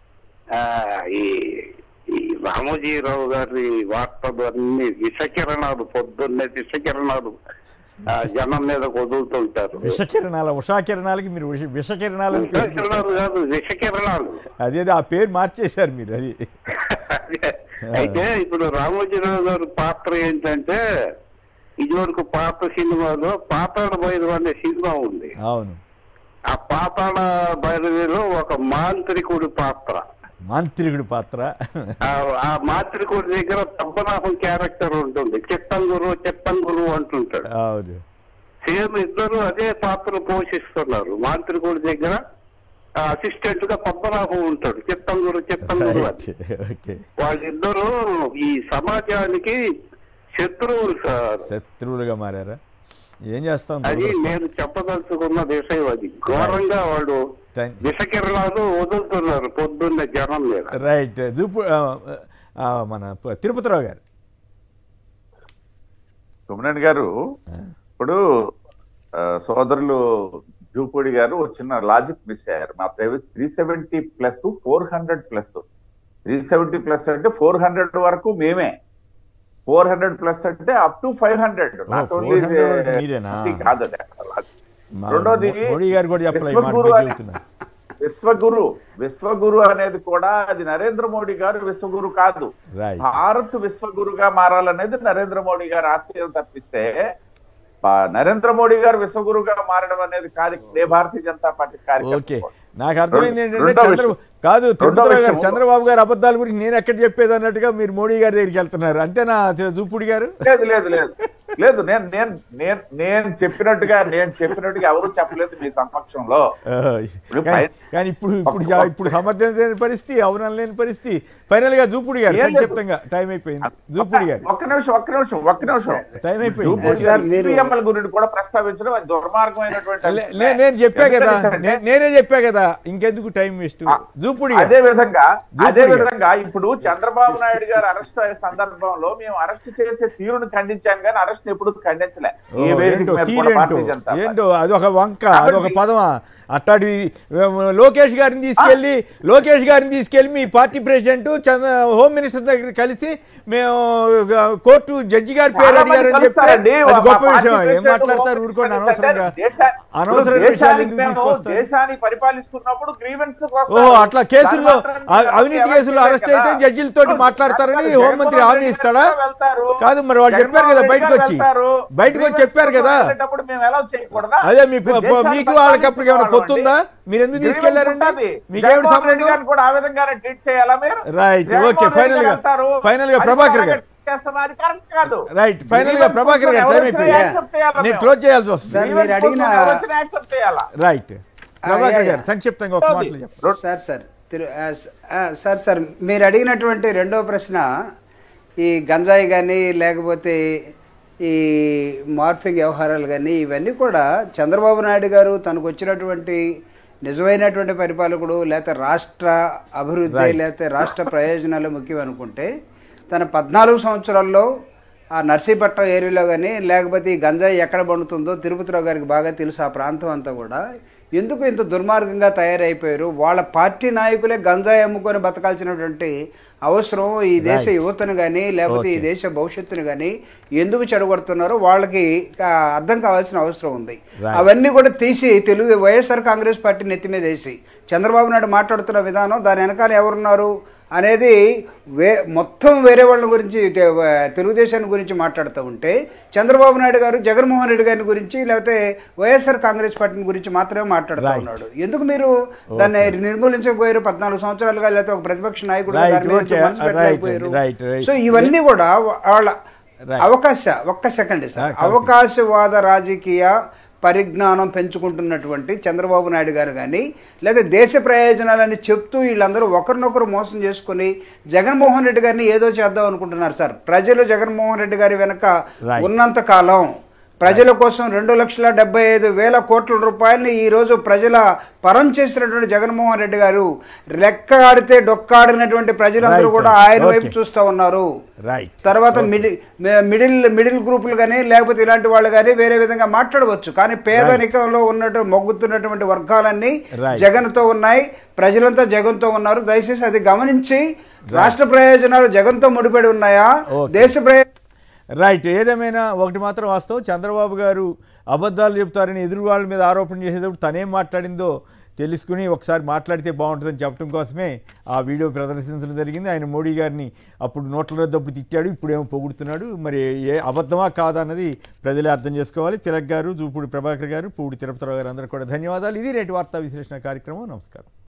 ఆ, ఈ ఈ రామోజీరావు గారి వార్తలు అన్ని విషకిరణాలు పొద్దున్నే విషకిరణాలు ఆ, జనం మీద వదులుతుంటారు విషకిరణాల ఉషాకిరణాలకి మీరు విష విషకిరణాలు అని పేరు పెట్టారు. విషకిరణాలు కాదు విషకిరణాలు అదేదో ఆ పేరు మార్చేశారు మీరు అది అయితే ఇప్పుడు రామోజీరావు గారి పాత్ర ఏంటంటే ఇదివరకు పాత సినిమాలో పాతాళ భైరవ అనే సినిమా ఉంది అవును ఆ పాతాళ భైరవిలో ఒక మాంత్రికుడి పాత్ర మాంత్రికుడి పాత్ర ఆ- ఆ మాంత్రికుడి దగ్గర పద్మనాభం క్యారెక్టర్ ఉంటుంది చెప్పంగురు చెప్పంగురు అంటుంటాడు అవును సేమ్ ఇద్దరు అదే పాత్ర పోషిస్తున్నారు మాంత్రికుడి దగ్గర అసిస్టెంట్ గా పద్మనాభం ఉంటాడు చెప్పంగురు చెప్పంగురు రైట్ అని ఓకే వాళ్ళిద్దరూ ఈ సమాజానికి శత్రువులు సార్ శత్రువులుగా మారారా ఏం చేస్తాం అది దురదృష్టం. నేను చెప్పదలుచుకున్న విషయం అది ఘోరంగా వాళ్ళు Thank- విషకిరణాలు వదులుతున్నారు పొద్దున్న జనం మీద రైట్ జూపు ఆ, ఆ, మన ప- తిరుపతిరావు గారు సుమనేని గారు ఇప్పుడు ఆ, సోదరులు జూపూడి గారు ఒక చిన్న లాజిక్ మిస్ అయ్యారు మా private three seventy plus four hundred plus three seventy plus అంటే ఫోర్ హండ్రెడ్ వరకు మేమే ఫోర్ హండ్రెడ్ ప్లస్ అంటే up to five hundred not 400 వరకు మీరేనా? ఓన్లీ కాదు అది అక్కడ logic. మా- రెండోది మోడీ గారు కూడా చెప్పలే ఈ మాట విశ్వగురు మీరు అని- చెబుతున్నారు. విశ్వగురు విశ్వగురు అనేది కూడా అది నరేంద్ర మోడీ గారు విశ్వగురు కాదు Right. భారత్ విశ్వగురుగా మారాలనేది నరేంద్ర మోడీ గారి ఆశయం తప్పిస్తే బా- నరేంద్ర మోడీ గారు విశ్వగురుగా మారడం అనేది కాదు ఏ భారతీయ జనతా పార్టీ ఓకే కార్యక్రమం నాకు అర్థమైంది రెండో ఏంటంటే చంద్ర విషయం. కాదు తిరుపతిరావు గారు విషయం. చంద్రబాబు గారు అబద్ధాల గురించి నేను ఎక్కడ చెప్పేది అన్నట్టుగా మీరు మోడీ గారి దగ్గరికి వెళ్తున్నారు అంతేనా జూపుడి గారు లేదు లేదు లేదు లేదు నేను నేను నేను నేను చెప్పినట్టుగా నేను చెప్పినట్టుగా ఎవరు చెప్పలేదు మీ సమక్షంలో ఆ, ఇప్పుడు కానీ- పై- కానీ ఇప్పుడు ఇప్పుడు జా- ఇప్పుడు సమర్థన లేని పరిస్థితి అవసరం లేని పరిస్థితి ఫైనల్ గా జూపుడి గారు ఏం లేదు. సంక్షిప్తంగా టైం అయిపోయింది జూపుడి గారు ఒక్క నిమిషం ఒక్క నిమిషం ఒక్క నిమిషం టైం అయిపోయింది జూపూడి సార్, గారు మీరు- ఈపీఎంఎల్ గురించి కూడా ప్రస్తావించడం అది దుర్మార్గమైనటువంటి లే- నే- నేను చెప్పా కదా ఎందుకంటే నే- నేనే చెప్పా కదా ఇంకెందుకు టైం వేస్ట్ జూపుడి గారు అదే విధంగా అదే జూపూడి గారు. విధంగా ఇప్పుడు చంద్రబాబు నాయుడు గారు అరెస్ట్ అయ్యే సందర్భంలో మేము అరెస్ట్ చేసే తీరును ఖండించాం కానీ అరెస్ట్ ఎప్పుడు ఖండించలే ఓ, ఈ వేదిక ఏంటో మీద కూడా తీరేంటో భారతీయ జనతా పార్టీ. ఏంటో అదొక వంక కాబట్టి- అదొక పదమా అట్టాడి లోకేష్ గారిని తీసుకెళ్లి లోకేష్ గారిని తీసుకెళ్లి మీ party president Chandra home minister దగ్గర కలిసి మేము కోర్టు జడ్జి గారి పేరు చాలా మంది అడిగారని చెప్తే కలుస్తారండి. అది మా గొప్ప పార్టీ విషయం ఏం ప్రెసిడెంట్, మాట్లాడతారు హోమ్ ఊరుకోండి మినిస్టర్ అనవసరంగా దేశా- అనవసరమైన ఇప్పుడు విషయాలు దేశానికి ఎందుకు మేము తీసుకొస్తారు దేశాన్ని పరిపాలిస్తున్నప్పుడు గ్రీవెన్స్ ఓహో అట్లా కేసుల్లో అ- అవినీతి కేసుల్లో అరెస్ట్ అయితే జడ్జిలతో మాట్లాడతారని హోంమంత్రి హామీ ఇస్తాడా కాదు మరి వాళ్ళు చెప్పారు కదా బయటకు వచ్చి బయటకు వచ్చి చెప్పారు కదా మేము ఎలా చేయకూడదా అదే మీకు దేశాన్ని మీకు వాళ్ళకి అప్పుడు ఏమైనా పొత్తు ఉందా మీరు ఎందుకు Grievance తీసుకెళ్లారండి ఉంటది. మీకేమిటి జగన్మోహన్ రెడ్డి సంబంధం గారిని కూడా ఆ విధంగానే ట్రీట్ చేయాలా మీరు right Jaganmohan okay Reddy final garu గా అంటారు, ఫైనల్ గా అది ప్రభాకర్ కూడా గారు చేస్తాం, అది కరెక్ట్ కాదు రైట్ ఫైనల్ గా Grievance ప్రభాకర్ గారు ఎవరు టైం వచ్చినా అయిపోయింది accept చేయాలా నేను మేము? క్లోజ్ చేయాల్సి వస్తుంది సార్, మీరు అడిగిన- ఎవరు వచ్చినా accept చేయాలా right Prabhakar yeah, garu yeah. సంక్షిప్తంగా ఒక మాటలు చెప్పండి సార్ సార్ తిరు ఆ, స- ఆ, సార్ సార్ మీరు అడిగినటువంటి రెండో ప్రశ్న ఈ గంజాయి కానీ లేకపోతే ఈ మార్ఫింగ్ వ్యవహారాలు కానీ ఇవన్నీ కూడా చంద్రబాబు నాయుడు గారు తనకు వచ్చినటువంటి నిజమైనటువంటి పరిపాలకుడు లేకపోతే రాష్ట్ర అభివృద్ధి Right. లేకపోతే రాష్ట్ర ప్రయోజనాలు ముఖ్యం అనుకుంటే తన పద్నాలుగు సంవత్సరాల్లో ఆ నర్సీపట్నం ఏరియాలో కానీ లేకపోతే ఈ గంజాయి ఎక్కడ పండుతుందో తిరుపతిరావు గారికి బాగా తెలుసు ఆ ప్రాంతం అంతా కూడా ఎందుకు ఇంత దుర్మార్గంగా తయారైపోయారు వాళ్ళ పార్టీ నాయకులే గంజాయి అమ్ముకొని బతకాల్సినటువంటి అవసరం ఈ దేశ Right. యువతను కానీ లేకపోతే ఈ Okay. దేశ భవిష్యత్తును కానీ ఎందుకు చెడగొడుతున్నారో వాళ్ళకి ఆ, అర్థం కావాల్సిన అవసరం ఉంది Right. అవన్నీ కూడా తీసి తెలుగు వైఎస్ఆర్ కాంగ్రెస్ పార్టీ నెత్తి మీద వేసి చంద్రబాబు నాయుడు మాట్లాడుతున్న విధానం దాని వెనకాల ఎవరున్నారు అనేది వే మొత్తం వేరే వాళ్ళ గురించి తె- తెలుగుదేశాన్ని గురించి మాట్లాడుతూ ఉంటే చంద్రబాబు నాయుడు గారు జగన్మోహన్ రెడ్డి గారి గురించి లేకపోతే వైఎస్ఆర్ కాంగ్రెస్ పార్టీని గురించి మాత్రమే మాట్లాడుతూ Right. ఉన్నాడు ఎందుకు మీరు దాన్ని నిర్మూలించకపోయారు పద్నాలుగు సంవత్సరాలుగా లేకపోతే ఒక ప్రతిపక్ష నాయకుడు Right, దాని మీద okay. మనసు Right, పెట్టలేకపోయారు right, right. సో ఇవన్నీ కూడా వాళ్ళ Right. అవకాశ ఒక్క సెకండ్ సార్ Ah, complete. అవకాశవాద రాజకీయ పరిజ్ఞానం పెంచుకుంటున్నటువంటి చంద్రబాబు నాయుడు గారు కానీ లేదా దేశ ప్రయోజనాలని చెప్తూ వీళ్ళందరూ ఒకరినొకరు మోసం చేసుకుని జగన్మోహన్ రెడ్డి గారిని ఏదో చేద్దాం అనుకుంటున్నారు సార్ ప్రజలు జగన్మోహన్ రెడ్డి గారి వెనక Right. ఉన్నంత కాలం ప్రజల కోసం రెండు లక్షల డెబ్బై ఐదు వేల కోట్ల రూపాయలని ఈ రోజు ప్రజల పరం చేసినటువంటి జగన్మోహన్ రెడ్డి గారు లెక్క ఆడితే డొక్కాడినటువంటి ప్రజలందరూ Right, కూడా right. ఆయన వైపు Okay. చూస్తూ ఉన్నారు రైట్ తర్వాత మిడిల్ మిడిల్ మిడిల్ గ్రూపులు కానీ లేకపోతే ఇలాంటి వాళ్ళు కానీ వేరే విధంగా మాట్లాడవచ్చు కానీ పేదరికంలో ఉన్నట్టు మొగ్గుతున్నటువంటి వర్గాలన్నీ Right. జగన్తో ఉన్నాయి ప్రజలంతా జగన్తో ఉన్నారు దయచేసి అది గమనించి రాష్ట్ర ప్రయోజనాలు జగన్తో ముడిపడి ఉన్నాయా Okay. దేశ ప్రయోజనాలు రైట్ ఏదేమైనా ఒకటి మాత్రం వాస్తవం చంద్రబాబు గారు అబద్ధాలు చెప్తారని ఎదురు వాళ్ళ మీద ఆరోపణ చేసేటప్పుడు తనేం మాట్లాడిందో తెలుసుకుని ఒకసారి మాట్లాడితే బాగుంటుందని చెప్పడం కోసమే ఆ వీడియో ప్రదర్శించడం జరిగింది ఆయన మోడీ గారిని అప్పుడు నోట్ల రద్దప్పుడు తిట్టాడు ఇప్పుడేమో పొగుడుతున్నాడు మరి ఏ అబద్ధమా కాదా అన్నది ప్రజలే అర్థం చేసుకోవాలి తిలక్ గారు దూపూడి ప్రభాకర్ గారు పూడి తిరుపతిరావు గారు అందరూ కూడా ధన్యవాదాలు ఇది నేటి వార్తా విశ్లేషణ కార్యక్రమం నమస్కారం